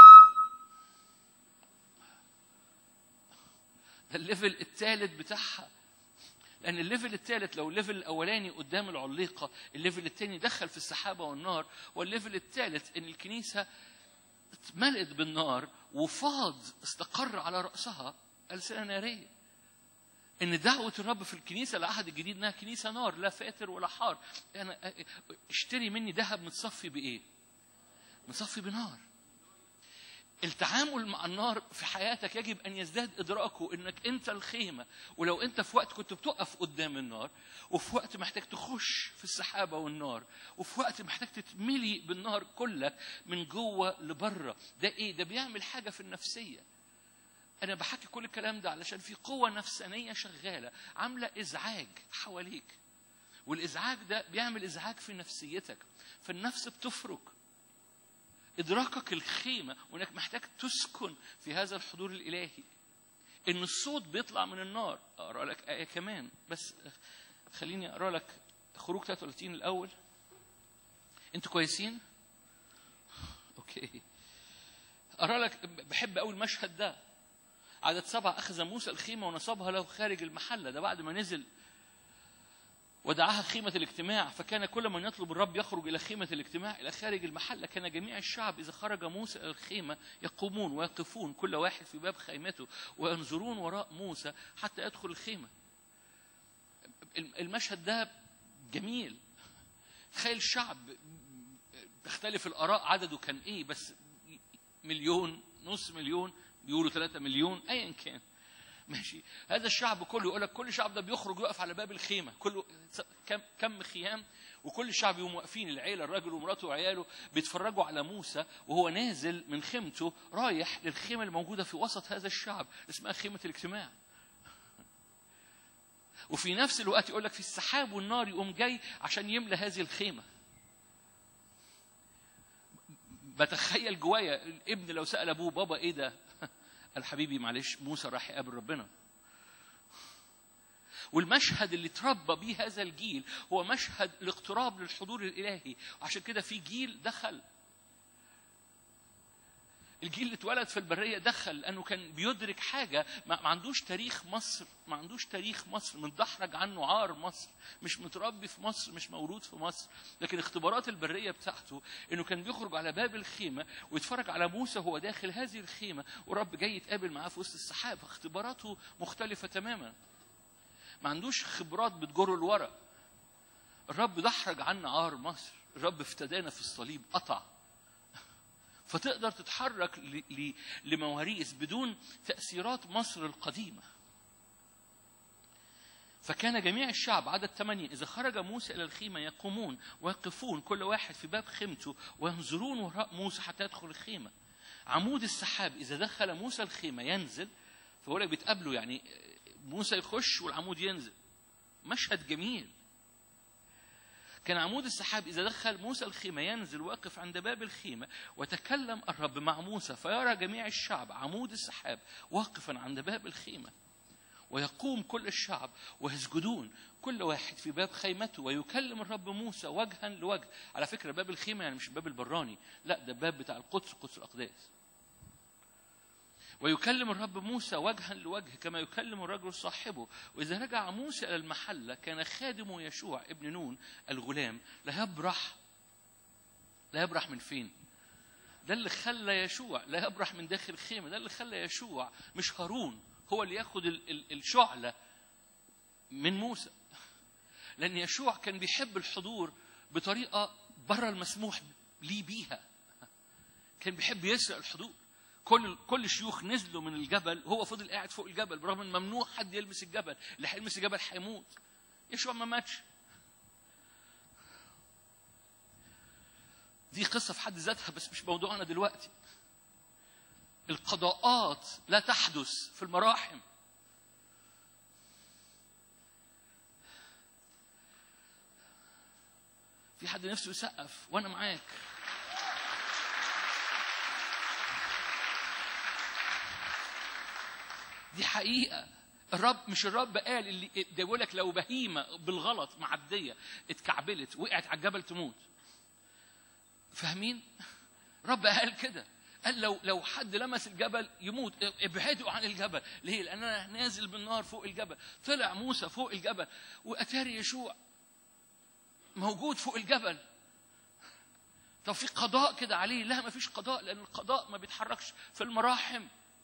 ده الليفل الثالث بتاعها لأن الليفل الثالث لو الليفل الأولاني قدام العليقة الليفل الثاني دخل في السحابة والنار والليفل الثالث إن الكنيسة اتملئت بالنار وفاض استقر على رأسها ألسنة نارية إن دعوة الرب في الكنيسة العهد الجديد إنها كنيسة نار لا فاتر ولا حار أنا اشتري مني ذهب متصفي بإيه؟ متصفي بنار التعامل مع النار في حياتك يجب ان يزداد ادراكه انك انت الخيمه ولو انت في وقت كنت بتقف قدام النار وفي وقت محتاج تخش في السحابه والنار وفي وقت محتاج تتملي بالنار كلك من جوه لبره ده ايه ده بيعمل حاجه في النفسيه انا بحكي كل الكلام ده علشان في قوه نفسانيه شغاله عامله ازعاج حواليك والازعاج ده بيعمل ازعاج في نفسيتك فالنفس بتفرك إدراكك الخيمة وإنك محتاج تسكن في هذا الحضور الإلهي إن الصوت بيطلع من النار أقرأ لك آية كمان بس خليني أقرأ لك خروج 33 الأول أنتوا كويسين؟ أوكي أقرأ لك بحب أول المشهد ده عدد سبعة أخذ موسى الخيمة ونصبها له خارج المحلة ده بعد ما نزل ودعاها خيمة الاجتماع فكان كل من يطلب الرب يخرج إلى خيمة الاجتماع إلى خارج المحلة كان جميع الشعب إذا خرج موسى إلى الخيمة يقومون ويقفون كل واحد في باب خيمته وينظرون وراء موسى حتى يدخل الخيمة المشهد ده جميل تخيل الشعب تختلف الآراء عدده كان إيه بس مليون نص مليون بيقولوا ثلاثة مليون أيا كان ماشي هذا الشعب كله يقول لك كل الشعب ده بيخرج يقف على باب الخيمه كله كم كم خيام وكل الشعب يقوموا واقفين العيله الراجل ومراته وعياله بيتفرجوا على موسى وهو نازل من خيمته رايح للخيمه الموجوده في وسط هذا الشعب اسمها خيمه الاجتماع وفي نفس الوقت يقول لك في السحاب والنار يقوم جاي عشان يملى هذه الخيمه بتخيل جوايا الابن لو سال ابوه بابا ايه ده قال حبيبي معلش موسى راح يقابل ربنا والمشهد اللي تربى بيه هذا الجيل هو مشهد الاقتراب للحضور الالهي وعشان كده في جيل دخل الجيل اللي اتولد في البريه دخل لانه كان بيدرك حاجه ما عندوش تاريخ مصر ما عندوش تاريخ مصر متدحرج عنه عار مصر مش متربي في مصر مش مولود في مصر لكن اختبارات البريه بتاعته انه كان بيخرج على باب الخيمه ويتفرج على موسى وهو داخل هذه الخيمه ورب جاي يتقابل معاه في وسط السحاب اختباراته مختلفه تماما ما عندوش خبرات بتجره لورا الرب دحرج عنا عار مصر الرب افتدانا في الصليب قطع فتقدر تتحرك لمواريث بدون تأثيرات مصر القديمة فكان جميع الشعب عدد ثمانية إذا خرج موسى إلى الخيمة يقومون ويقفون كل واحد في باب خيمته وينظرون وراء موسى حتى يدخل الخيمة عمود السحاب إذا دخل موسى الخيمة ينزل فهو بيتقابلوا يعني موسى يخش والعمود ينزل مشهد جميل كان عمود السحاب إذا دخل موسى الخيمة ينزل واقف عند باب الخيمة وتكلم الرب مع موسى فيرى جميع الشعب عمود السحاب واقفا عند باب الخيمة ويقوم كل الشعب ويسجدون كل واحد في باب خيمته ويكلم الرب موسى وجها لوجه على فكرة باب الخيمة يعني مش الباب البراني لا ده الباب بتاع القدس قدس الأقداس ويكلم الرب موسى وجها لوجه كما يكلم الرجل صاحبه وإذا رجع موسى إلى المحلة كان خادم يشوع ابن نون الغلام لا يبرح لا يبرح من فين ده اللي خلى يشوع لا يبرح من داخل الخيمة ده اللي خلى يشوع مش هارون هو اللي ياخد الشعلة من موسى لأن يشوع كان بيحب الحضور بطريقة بره المسموح ليه بيها كان بيحب يسرق الحضور كل كل الشيوخ نزلوا من الجبل هو فضل قاعد فوق الجبل برغم ان ممنوع حد يلمس الجبل اللي هيلمس الجبل هيموت يشوع ما ماتش دي قصة في حد ذاتها بس مش موضوعنا دلوقتي القضاءات لا تحدث في المراحم في حد نفسه يسقف وانا معاك دي حقيقه الرب مش الرب قال اللي ده بيقول لك لو بهيمه بالغلط معديه اتكعبلت وقعت على الجبل تموت فاهمين رب قال كده قال لو لو حد لمس الجبل يموت ابعدوا عن الجبل ليه لان انا نازل بالنار فوق الجبل طلع موسى فوق الجبل واتاري يشوع موجود فوق الجبل طب في قضاء كده عليه لا ما فيش قضاء لان القضاء ما بيتحركش في المراحم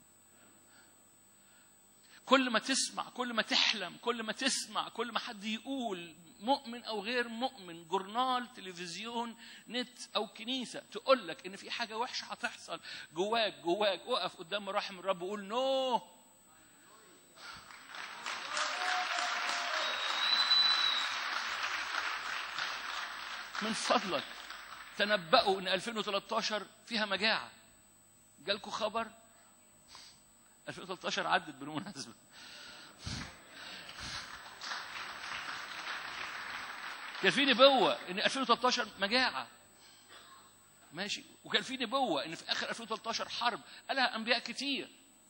كل ما تسمع كل ما تحلم كل ما تسمع كل ما حد يقول مؤمن او غير مؤمن جورنال تلفزيون نت او كنيسه تقول لك ان في حاجه وحشه هتحصل جواك جواك اقف قدام مراحم الرب وقول نو من فضلك تنبأوا ان 2013 فيها مجاعه جالكوا خبر 2013 عدت بالمناسبة كان في نبوة إن 2013 مجاعة ماشي وكان في نبوة إن في آخر 2013 حرب قالها أنبياء كتير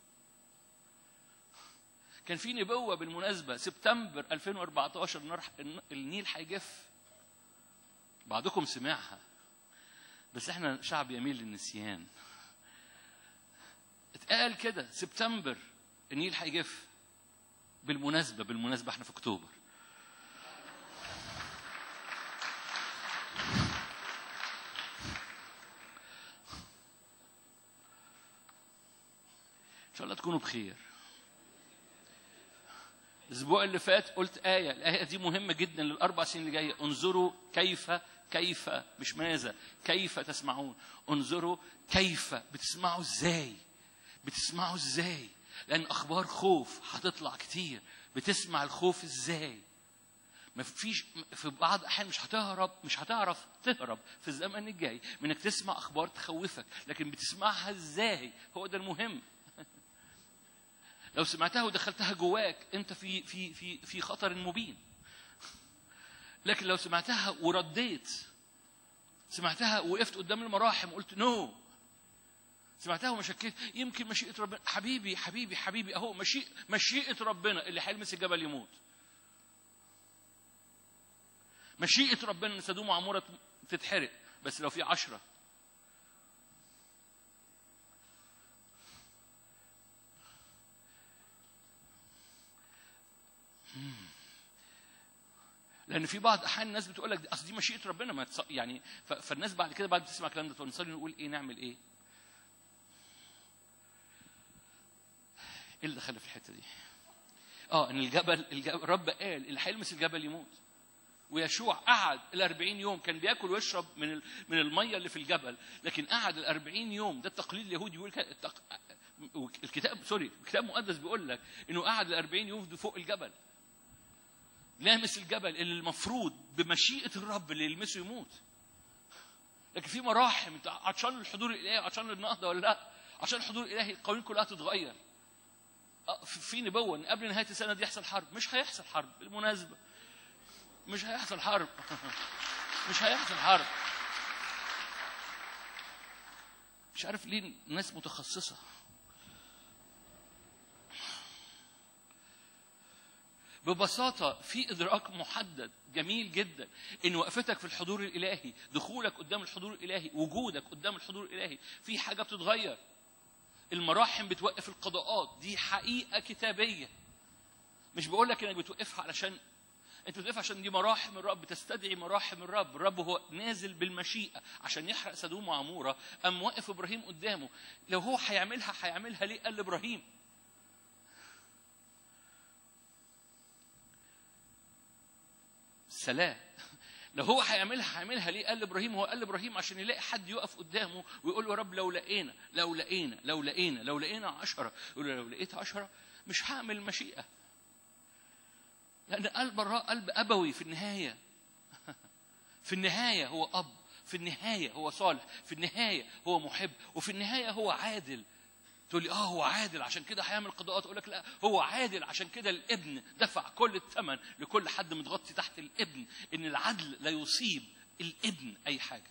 كان في نبوة بالمناسبة سبتمبر 2014 النار النيل هيجف بعضكم سمعها بس احنا شعب يميل للنسيان اتقال كده سبتمبر النيل هيجف بالمناسبة بالمناسبة احنا في اكتوبر ان شاء الله تكونوا بخير الاسبوع اللي فات قلت آية الآية دي مهمة جدا للأربع سنين اللي جاية انظروا كيف كيف مش ماذا كيف تسمعون انظروا كيف بتسمعوا ازاي بتسمعوا ازاي لان اخبار خوف هتطلع كتير بتسمع الخوف ازاي ما فيش في بعض الاحيان مش هتهرب مش هتعرف تهرب في الزمن الجاي من انك تسمع اخبار تخوفك لكن بتسمعها ازاي هو ده المهم لو سمعتها ودخلتها جواك انت في في في في خطر مبين لكن لو سمعتها ورديت سمعتها وقفت قدام المراحم وقلت نو no. سمعتها وما شكيت يمكن مشيئة ربنا حبيبي حبيبي حبيبي اهو مشيئة مشيئة ربنا اللي هيلمس الجبل يموت مشيئة ربنا ان سدوم وعمورة تتحرق بس لو في عشرة لان في بعض احيان الناس بتقول لك اصل دي مشيئه ربنا ما تص... يعني ف... فالناس بعد كده بعد ما تسمع الكلام ده نصلي نقول ايه نعمل ايه؟ ايه اللي دخلنا في الحته دي؟ اه ان الجبل, الجبل الرب قال اللي هيلمس الجبل يموت ويشوع قعد ال 40 يوم كان بياكل ويشرب من ال... من الميه اللي في الجبل لكن قعد ال 40 يوم ده التقليد اليهودي يقول كده التق... الكتاب سوري الكتاب المقدس بيقول لك انه قعد ال 40 يوم فوق الجبل لامس الجبل اللي المفروض بمشيئه الرب اللي يلمسه يموت لكن في مراحم انت عطشان الحضور الالهي عطشان النهضه ولا لا عشان الحضور الالهي القوانين كلها تتغير في نبوه ان قبل نهايه السنه دي يحصل حرب مش هيحصل حرب بالمناسبه مش هيحصل حرب مش هيحصل حرب مش عارف ليه الناس متخصصه ببساطة في إدراك محدد جميل جدا إن وقفتك في الحضور الإلهي دخولك قدام الحضور الإلهي وجودك قدام الحضور الإلهي في حاجة بتتغير المراحم بتوقف القضاءات دي حقيقة كتابية مش بقول لك إنك بتوقفها علشان انت بتوقفها عشان دي مراحم الرب بتستدعي مراحم الرب الرب هو نازل بالمشيئة عشان يحرق سدوم وعمورة أم واقف إبراهيم قدامه لو هو هيعملها هيعملها ليه قال إبراهيم سلام لو هو هيعملها هيعملها ليه قال ابراهيم هو قال ابراهيم عشان يلاقي حد يقف قدامه ويقول له يا رب لو لقينا لو لقينا لو لقينا لو لقينا عشرة يقول له لو لقيت عشرة مش هعمل مشيئة لأن قلب الراء قلب أبوي في النهاية في النهاية هو أب في النهاية هو صالح في النهاية هو محب وفي النهاية هو عادل تقول لي اه هو عادل عشان كده هيعمل قضاءات اقول لك لا هو عادل عشان كده الابن دفع كل الثمن لكل حد متغطي تحت الابن ان العدل لا يصيب الابن اي حاجه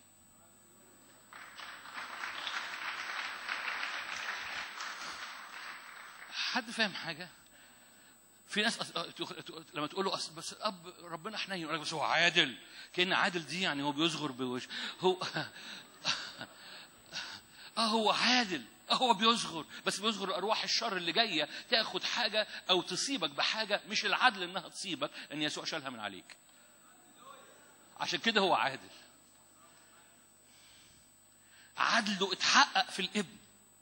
حد فاهم حاجه في ناس أص... لما تقول له أص... بس الاب ربنا حنين يقول لك بس هو عادل كان عادل دي يعني هو بيصغر بوش هو اه هو عادل اه هو بيصغر بس بيصغر ارواح الشر اللي جايه تاخد حاجه او تصيبك بحاجه مش العدل انها تصيبك ان يسوع شالها من عليك عشان كده هو عادل عدله اتحقق في الابن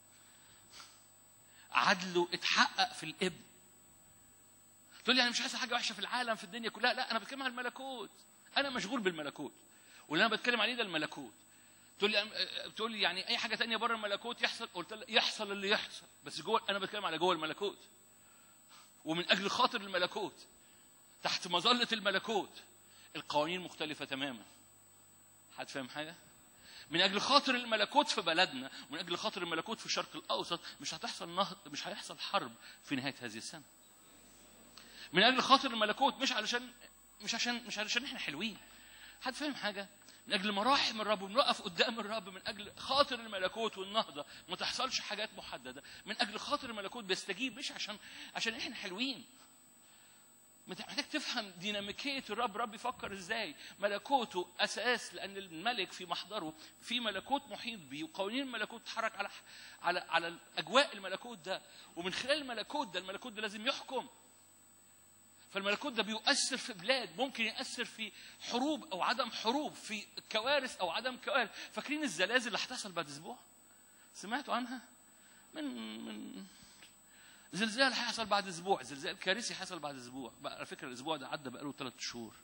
عدله اتحقق في الابن تقول لي انا مش عايز حاجه وحشه في العالم في الدنيا كلها لا انا بتكلم عن الملكوت انا مشغول بالملكوت واللي انا بتكلم عليه ده الملكوت تقول لي تقول لي يعني اي حاجه تانية بره الملكوت يحصل قلت لك يحصل اللي يحصل بس جوه انا بتكلم على جوه الملكوت ومن اجل خاطر الملكوت تحت مظله الملكوت القوانين مختلفه تماما حد فاهم حاجه من اجل خاطر الملكوت في بلدنا ومن اجل خاطر الملكوت في الشرق الاوسط مش هتحصل نهض مش هيحصل حرب في نهايه هذه السنه من اجل خاطر الملكوت مش علشان مش عشان مش علشان احنا حلوين حد فاهم حاجه من اجل مراحم الرب ونقف قدام الرب من اجل خاطر الملكوت والنهضه ما تحصلش حاجات محدده من اجل خاطر الملكوت بيستجيب مش عشان عشان احنا حلوين محتاج تفهم ديناميكية الرب رب يفكر ازاي ملكوته اساس لان الملك في محضره في ملكوت محيط بيه وقوانين الملكوت تتحرك على على على اجواء الملكوت ده ومن خلال الملكوت ده الملكوت ده لازم يحكم فالملكوت ده بيؤثر في بلاد ممكن يأثر في حروب أو عدم حروب في كوارث أو عدم كوارث فاكرين الزلازل اللي هتحصل بعد أسبوع سمعتوا عنها من من زلزال هيحصل بعد أسبوع زلزال كارثي هيحصل بعد أسبوع على فكرة الأسبوع ده عدى بقاله ثلاث شهور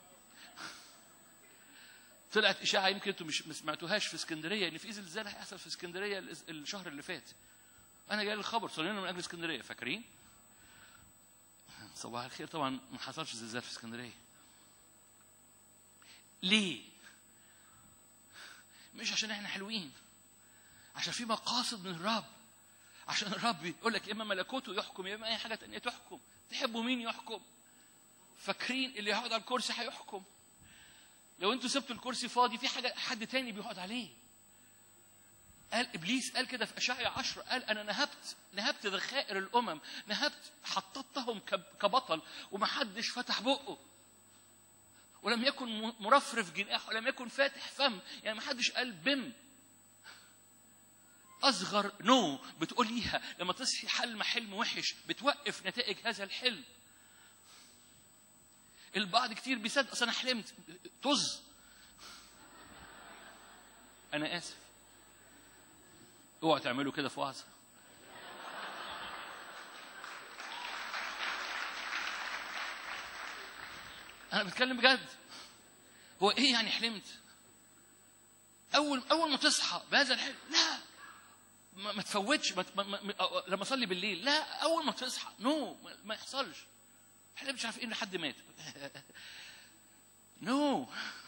طلعت إشاعة يمكن أنتم مش ما سمعتوهاش في اسكندرية إن في زلزال هيحصل في اسكندرية الشهر اللي فات أنا جاي الخبر صلينا من أجل اسكندرية فاكرين؟ صباح الخير طبعا ما حصلش زلزال في اسكندريه ليه مش عشان احنا حلوين عشان في مقاصد من الرب عشان الرب يقول لك يا اما ملكوته يحكم يا اما اي حاجه تانية تحكم تحبوا مين يحكم فاكرين اللي يقعد على الكرسي هيحكم لو انتوا سبتوا الكرسي فاضي في حاجه حد تاني بيقعد عليه قال ابليس قال كده في اشعيا 10 قال انا نهبت نهبت ذخائر الامم نهبت حطتهم كبطل ومحدش فتح بقه ولم يكن مرفرف جناح ولم يكن فاتح فم يعني محدش قال بم اصغر نو بتقول ليها لما تصحي حلم حلم وحش بتوقف نتائج هذا الحلم البعض كتير بيصدق اصل انا حلمت طز انا اسف اوعوا تعملوا كده في وعظه انا بتكلم بجد هو ايه يعني حلمت اول اول ما تصحى بهذا الحلم لا ما, ما تفوتش ما ما ما لما اصلي بالليل لا اول ما تصحى نو no, ما يحصلش حلمت مش عارف ايه لحد مات نو no.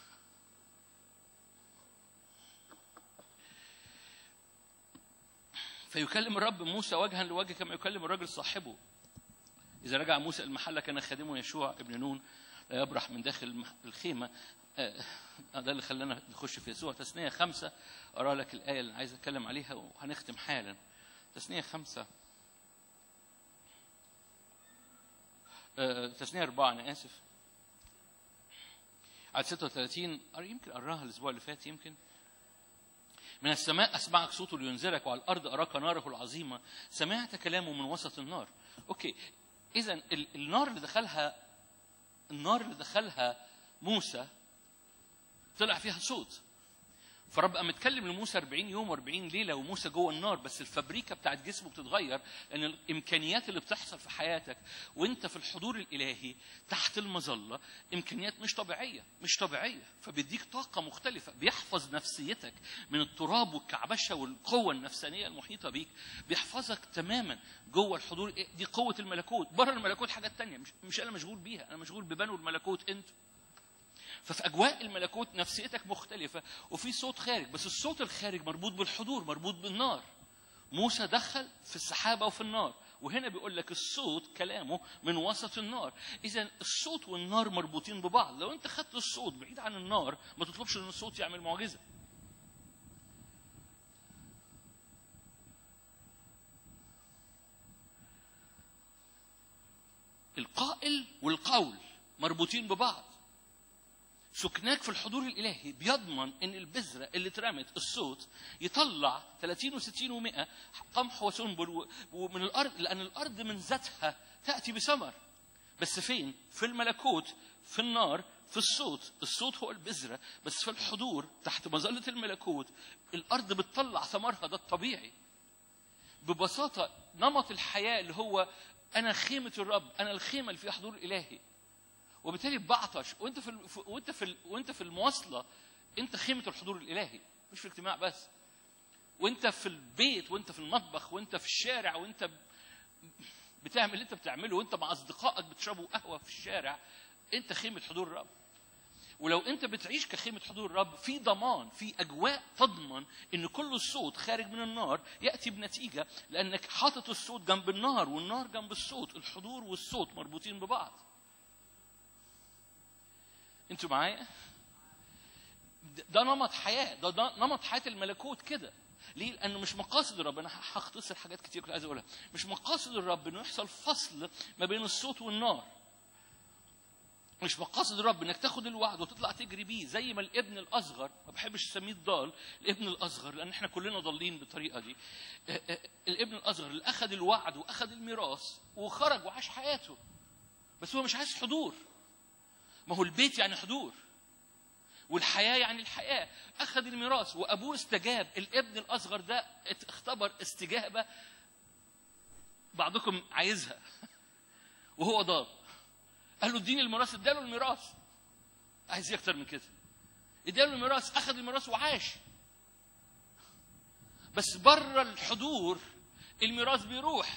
فيكلم الرب موسى وجها لوجه كما يكلم الرجل صاحبه إذا رجع موسى المحلة كان خادمه يشوع ابن نون لا يبرح من داخل الخيمة ده اللي خلانا نخش في يسوع تثنية خمسة أرى لك الآية اللي عايز أتكلم عليها وهنختم حالا تثنية خمسة تثنية أربعة أنا آسف عدد 36 يمكن قراها الأسبوع اللي فات يمكن من السماء أسمعك صوته لينذرك وعلى الأرض أراك ناره العظيمة سمعت كلامه من وسط النار أوكي إذا النار اللي دخلها النار اللي دخلها موسى طلع فيها صوت فرب قام متكلم لموسى 40 يوم و40 ليله وموسى جوه النار بس الفبريكه بتاعت جسمه بتتغير لان الامكانيات اللي بتحصل في حياتك وانت في الحضور الالهي تحت المظله امكانيات مش طبيعيه مش طبيعيه فبيديك طاقه مختلفه بيحفظ نفسيتك من التراب والكعبشه والقوه النفسانيه المحيطه بيك بيحفظك تماما جوه الحضور دي قوه الملكوت بره الملكوت حاجات تانية مش, مش انا مشغول بيها انا مشغول ببنو الملكوت انتوا ففي اجواء الملكوت نفسيتك مختلفه وفي صوت خارج بس الصوت الخارج مربوط بالحضور مربوط بالنار موسى دخل في السحابه وفي النار وهنا بيقول لك الصوت كلامه من وسط النار اذا الصوت والنار مربوطين ببعض لو انت خدت الصوت بعيد عن النار ما تطلبش ان الصوت يعمل معجزه القائل والقول مربوطين ببعض سكناك في الحضور الالهي بيضمن ان البذره اللي اترمت الصوت يطلع 30 و60 و100 قمح وسنبل و- ومن الارض لان الارض من ذاتها تاتي بثمر بس فين؟ في الملكوت في النار في الصوت الصوت هو البذرة بس في الحضور تحت مظلة الملكوت الأرض بتطلع ثمرها ده الطبيعي ببساطة نمط الحياة اللي هو أنا خيمة الرب أنا الخيمة اللي فيها حضور إلهي وبالتالي بعطش وانت في ال- في- وانت في ال- وانت في المواصله انت خيمه الحضور الالهي مش في الاجتماع بس وانت في البيت وانت في المطبخ وانت في الشارع وانت ب- بتعمل اللي انت بتعمله وانت مع اصدقائك بتشربوا قهوه في الشارع انت خيمه حضور الرب ولو انت بتعيش كخيمه حضور الرب في ضمان في اجواء تضمن ان كل صوت خارج من النار ياتي بنتيجه لانك حاطط الصوت جنب النار والنار جنب الصوت الحضور والصوت مربوطين ببعض انتوا معايا ده- ده نمط حياه ده, ده نمط حياه الملكوت كده ليه؟ لانه مش مقاصد الرب انا هختصر حاجات كتير كنت عايز اقولها مش مقاصد الرب انه يحصل فصل ما بين الصوت والنار مش مقاصد الرب انك تاخد الوعد وتطلع تجري بيه زي ما الابن الاصغر ما بحبش اسميه الضال الابن الاصغر لان احنا كلنا ضالين بالطريقه دي آه، آه، الابن الاصغر اللي اخذ الوعد واخذ الميراث وخرج وعاش حياته بس هو مش عايز حضور ما هو البيت يعني حضور والحياة يعني الحياة أخذ الميراث وأبوه استجاب الابن الأصغر ده ات- اختبر استجابة بعضكم عايزها وهو ضال قال له اديني الميراث اداله الميراث عايز ايه اكتر من كده اداله الميراث اخذ الميراث وعاش بس بره الحضور الميراث بيروح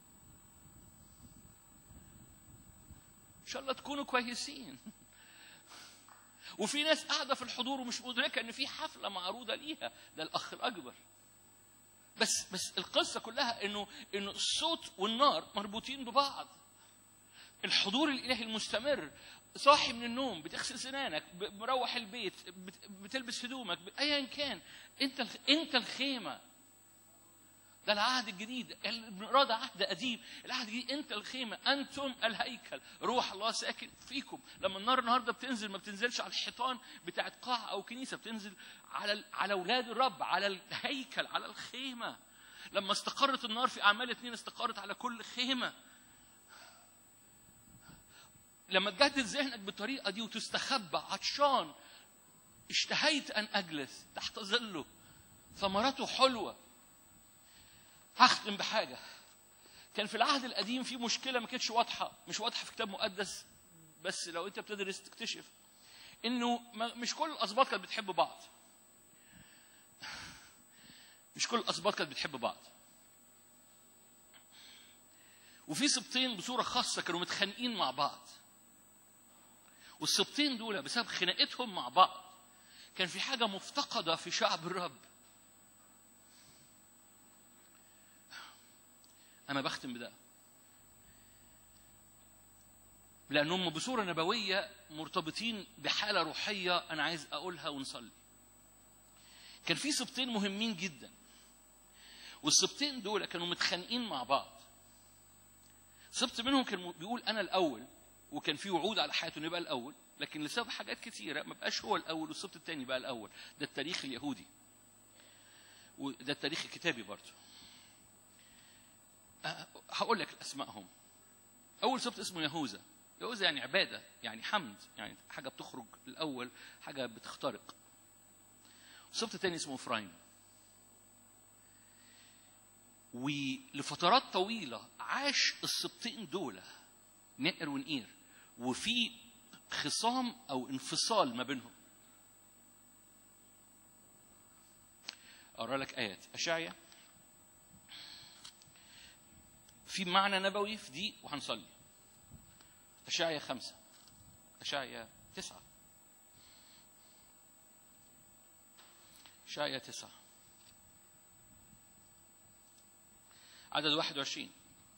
ان شاء الله تكونوا كويسين وفي ناس قاعده في الحضور ومش مدركه ان في حفله معروضه ليها ده الاخ الاكبر بس بس القصه كلها انه انه الصوت والنار مربوطين ببعض الحضور الالهي المستمر صاحي من النوم بتغسل سنانك ب- مروح البيت بت- بتلبس هدومك ب- ايا كان انت الخ- انت الخيمه ده العهد الجديد بنقراه ده عهد قديم العهد الجديد انت الخيمه انتم الهيكل روح الله ساكن فيكم لما النار النهارده بتنزل ما بتنزلش على الحيطان بتاعت قاعه او كنيسه بتنزل على ال- على اولاد الرب على الهيكل على الخيمه لما استقرت النار في اعمال اثنين استقرت على كل خيمه لما تجدد ذهنك بالطريقه دي وتستخبى عطشان اشتهيت ان اجلس تحت ظله ثمرته حلوه هختم بحاجه كان في العهد القديم في مشكله ما كانتش واضحه مش واضحه في كتاب مقدس بس لو انت بتدرس تكتشف انه ما- مش كل الاسباط كانت بتحب بعض مش كل الاسباط كانت بتحب بعض وفي سبطين بصوره خاصه كانوا متخانقين مع بعض والسبطين دول بسبب خناقتهم مع بعض كان في حاجه مفتقده في شعب الرب انا بختم بده لانهم بصوره نبويه مرتبطين بحاله روحيه انا عايز اقولها ونصلي كان في سبطين مهمين جدا والسبطين دول كانوا متخانقين مع بعض سبط منهم كان بيقول انا الاول وكان في وعود على حياته انه يبقى الاول لكن لسبب حاجات كتيره ما بقاش هو الاول والسبط الثاني بقى الاول ده التاريخ اليهودي وده التاريخ الكتابي برضه أه، هقول لك اسمائهم اول سبط اسمه يهوذا يهوذا يعني عباده يعني حمد يعني حاجه بتخرج الاول حاجه بتخترق السبط الثاني اسمه افرايم ولفترات طويله عاش السبطين دول نقر ونقير وفي خصام او انفصال ما بينهم اقرا لك ايات اشعيا في معنى نبوي في دي وهنصلي اشعيا خمسة اشعيا تسعة اشعيا تسعة عدد 21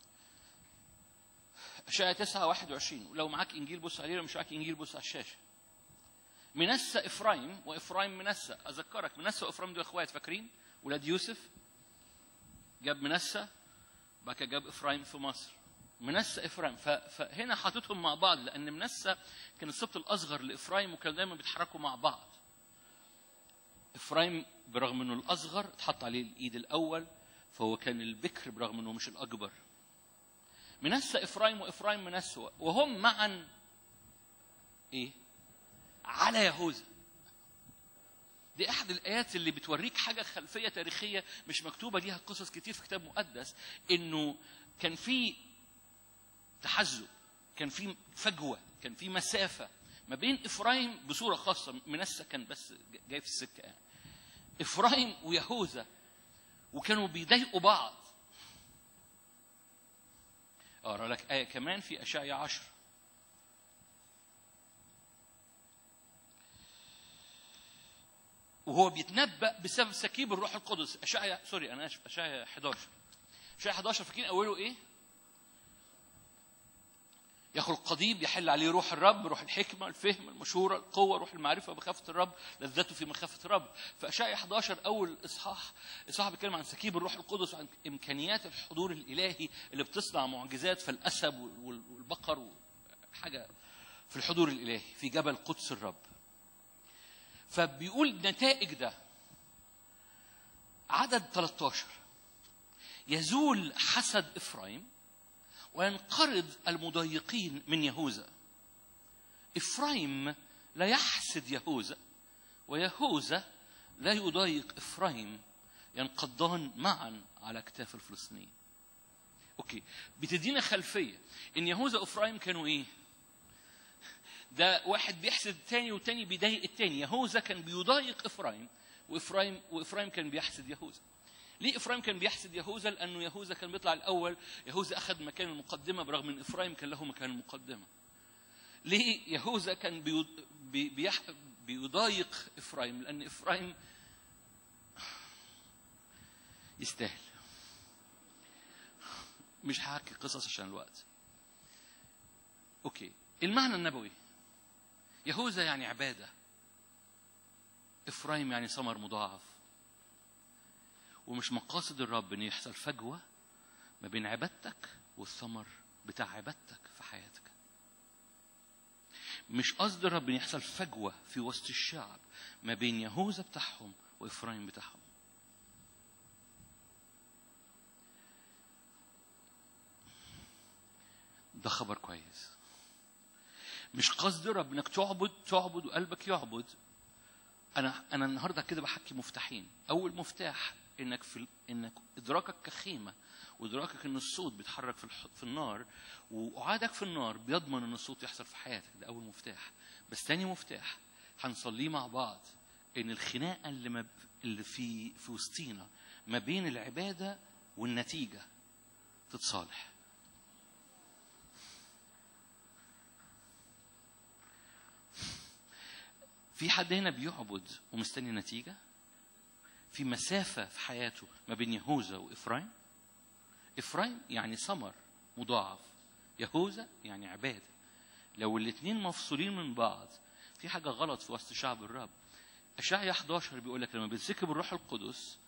اشعيا 9 21 ولو معاك انجيل بص عليه لو مش معاك انجيل بص على الشاشه منسى افرايم وافرايم منسى اذكرك منسى وافرايم دول اخوات فاكرين ولاد يوسف جاب منسى بعد كده جاب افرايم في مصر منسى افرايم ف- فهنا حاططهم مع بعض لان منسى كان السبط الاصغر لافرايم وكانوا دايما بيتحركوا مع بعض افرايم برغم انه الاصغر اتحط عليه الايد الاول فهو كان البكر برغم انه مش الاكبر منسى افرايم وافرايم منسى وهم معا ايه على يهوذا دي احد الايات اللي بتوريك حاجه خلفيه تاريخيه مش مكتوبه ليها قصص كتير في كتاب مقدس انه كان في تحزب كان في فجوه كان في مسافه ما بين افرايم بصوره خاصه منسى كان بس جاي في السكه يعني افرايم ويهوذا وكانوا بيضايقوا بعض اقرا لك ايه كمان في اشعيا عشر وهو بيتنبأ بسبب سكيب الروح القدس اشعيا سوري انا اسف اشعيا 11 اشعيا 11 فاكرين اوله ايه؟ يخرج قضيب يحل عليه روح الرب روح الحكمة الفهم المشورة القوة روح المعرفة بخافة الرب لذته في مخافة الرب فأشعيا 11 أول إصحاح إصحاح بيتكلم عن سكيب الروح القدس وعن إمكانيات الحضور الإلهي اللي بتصنع معجزات في الأسد وال- والبقر حاجة في الحضور الإلهي في جبل قدس الرب فبيقول نتائج ده عدد 13 يزول حسد إفرايم وينقرض المضايقين من يهوذا إفرايم لا يحسد يهوذا ويهوذا لا يضايق إفرايم ينقضان معا على أكتاف الفلسطينيين أوكي بتدينا خلفية إن يهوذا وإفرايم كانوا إيه ده واحد بيحسد التاني والتاني بيضايق التاني يهوذا كان بيضايق إفرايم وإفرايم وإفرايم كان بيحسد يهوذا ليه افرايم كان بيحسد يهوذا؟ لانه يهوذا كان بيطلع الاول، يهوذا اخذ مكان المقدمه برغم ان افرايم كان له مكان المقدمه. ليه يهوذا كان بيض- بي- بيح- بيضايق افرايم؟ لان افرايم يستاهل. مش هحكي قصص عشان الوقت. اوكي، المعنى النبوي يهوذا يعني عباده. افرايم يعني ثمر مضاعف. ومش مقاصد الرب ان يحصل فجوه ما بين عبادتك والثمر بتاع عبادتك في حياتك مش قصد الرب ان يحصل فجوه في وسط الشعب ما بين يهوذا بتاعهم وافرايم بتاعهم ده خبر كويس مش قصد الرب انك تعبد تعبد وقلبك يعبد انا انا النهارده كده بحكي مفتاحين اول مفتاح انك في انك ادراكك كخيمه وادراكك ان الصوت بيتحرك في الح... في النار وقعادك في النار بيضمن ان الصوت يحصل في حياتك ده اول مفتاح بس تاني مفتاح هنصليه مع بعض ان الخناقه اللي ما... اللي في في وسطينا ما بين العباده والنتيجه تتصالح في حد هنا بيعبد ومستني نتيجه في مسافة في حياته ما بين يهوذا وإفرايم إفرايم يعني ثمر مضاعف يهوذا يعني عبادة لو الاثنين مفصولين من بعض في حاجة غلط في وسط شعب الرب أشعيا 11 بيقول لك لما بيتسكب الروح القدس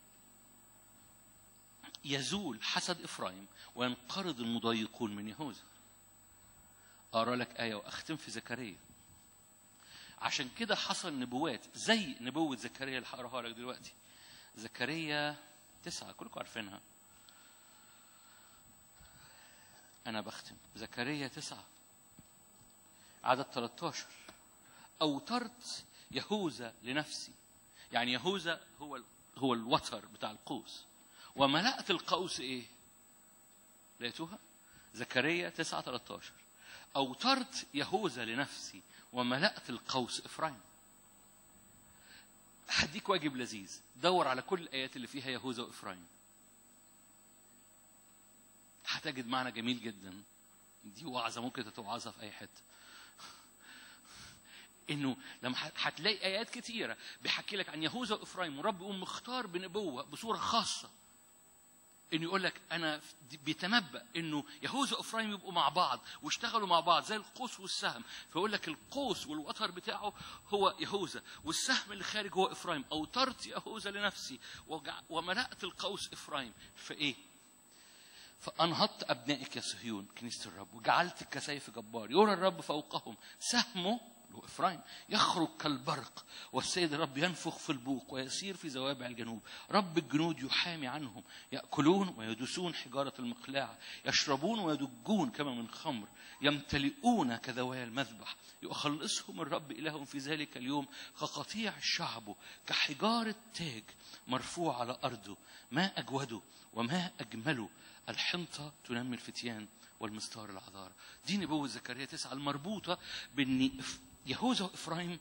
يزول حسد إفرايم وينقرض المضايقون من يهوذا أقرأ لك آية وأختم في زكريا عشان كده حصل نبوات زي نبوة زكريا اللي هقراها لك دلوقتي زكريا تسعة كلكم عارفينها أنا بختم زكريا تسعة عدد 13 أوترت يهوذا لنفسي يعني يهوذا هو ال- هو الوتر بتاع القوس وملأت القوس إيه؟ لقيتوها؟ زكريا 9 13 أوترت يهوذا لنفسي وملأت القوس إفرايم هديك واجب لذيذ دور على كل الآيات اللي فيها يهوذا وإفرايم هتجد معنى جميل جدا دي وعظة ممكن تتوعظها في أي حتة انه لما ه- هتلاقي ايات كتيره بيحكي لك عن يهوذا وافرايم ورب يقوم مختار بنبوه بصوره خاصه انه يقول لك انا بيتنبأ انه يهوذا وافرايم يبقوا مع بعض واشتغلوا مع بعض زي القوس والسهم فيقول لك القوس والوتر بتاعه هو يهوذا والسهم اللي خارج هو افرايم اوترت يهوذا لنفسي وجع- وملأت القوس افرايم فايه؟ فأنهضت أبنائك يا صهيون كنيسة الرب وجعلتك كسيف جبار يرى الرب فوقهم سهمه اللي هو إفرايم يخرج كالبرق والسيد الرب ينفخ في البوق ويسير في زوابع الجنوب رب الجنود يحامي عنهم يأكلون ويدسون حجارة المقلاع يشربون ويدجون كما من خمر يمتلئون كذوي المذبح يخلصهم الرب إلههم في ذلك اليوم كقطيع شعبه كحجارة تاج مرفوع على أرضه ما أجوده وما أجمله الحنطة تنمي الفتيان والمستار العذارى دي نبوة زكريا تسعة المربوطة بأن يهوذا وإفرايم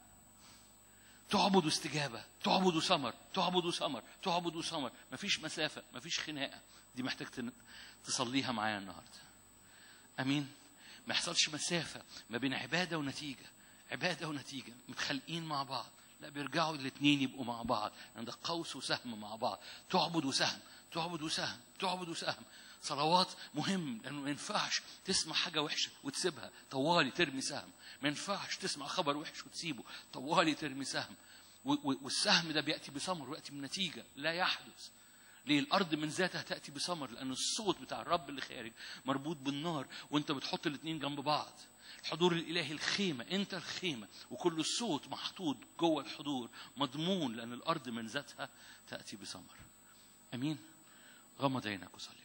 تعبد استجابة تعبد سمر تعبد سمر تعبد سمر مفيش مسافة مفيش خناقة دي محتاج تن- تصليها معايا النهاردة أمين ما يحصلش مسافة ما بين عبادة ونتيجة عبادة ونتيجة متخلقين مع بعض لا بيرجعوا الاثنين يبقوا مع بعض عند قوس وسهم مع بعض تعبد وسهم تعبد وسهم تعبد وسهم صلوات مهم لانه ما ينفعش تسمع حاجه وحشه وتسيبها طوالي ترمي سهم ما ينفعش تسمع خبر وحش وتسيبه طوالي ترمي سهم و- و- والسهم ده بياتي بثمر وياتي بنتيجه لا يحدث ليه الارض من ذاتها تاتي بثمر لان الصوت بتاع الرب اللي خارج مربوط بالنار وانت بتحط الاثنين جنب بعض الحضور الالهي الخيمه انت الخيمه وكل صوت محطوط جوه الحضور مضمون لان الارض من ذاتها تاتي بثمر امين غمض عينك وصلي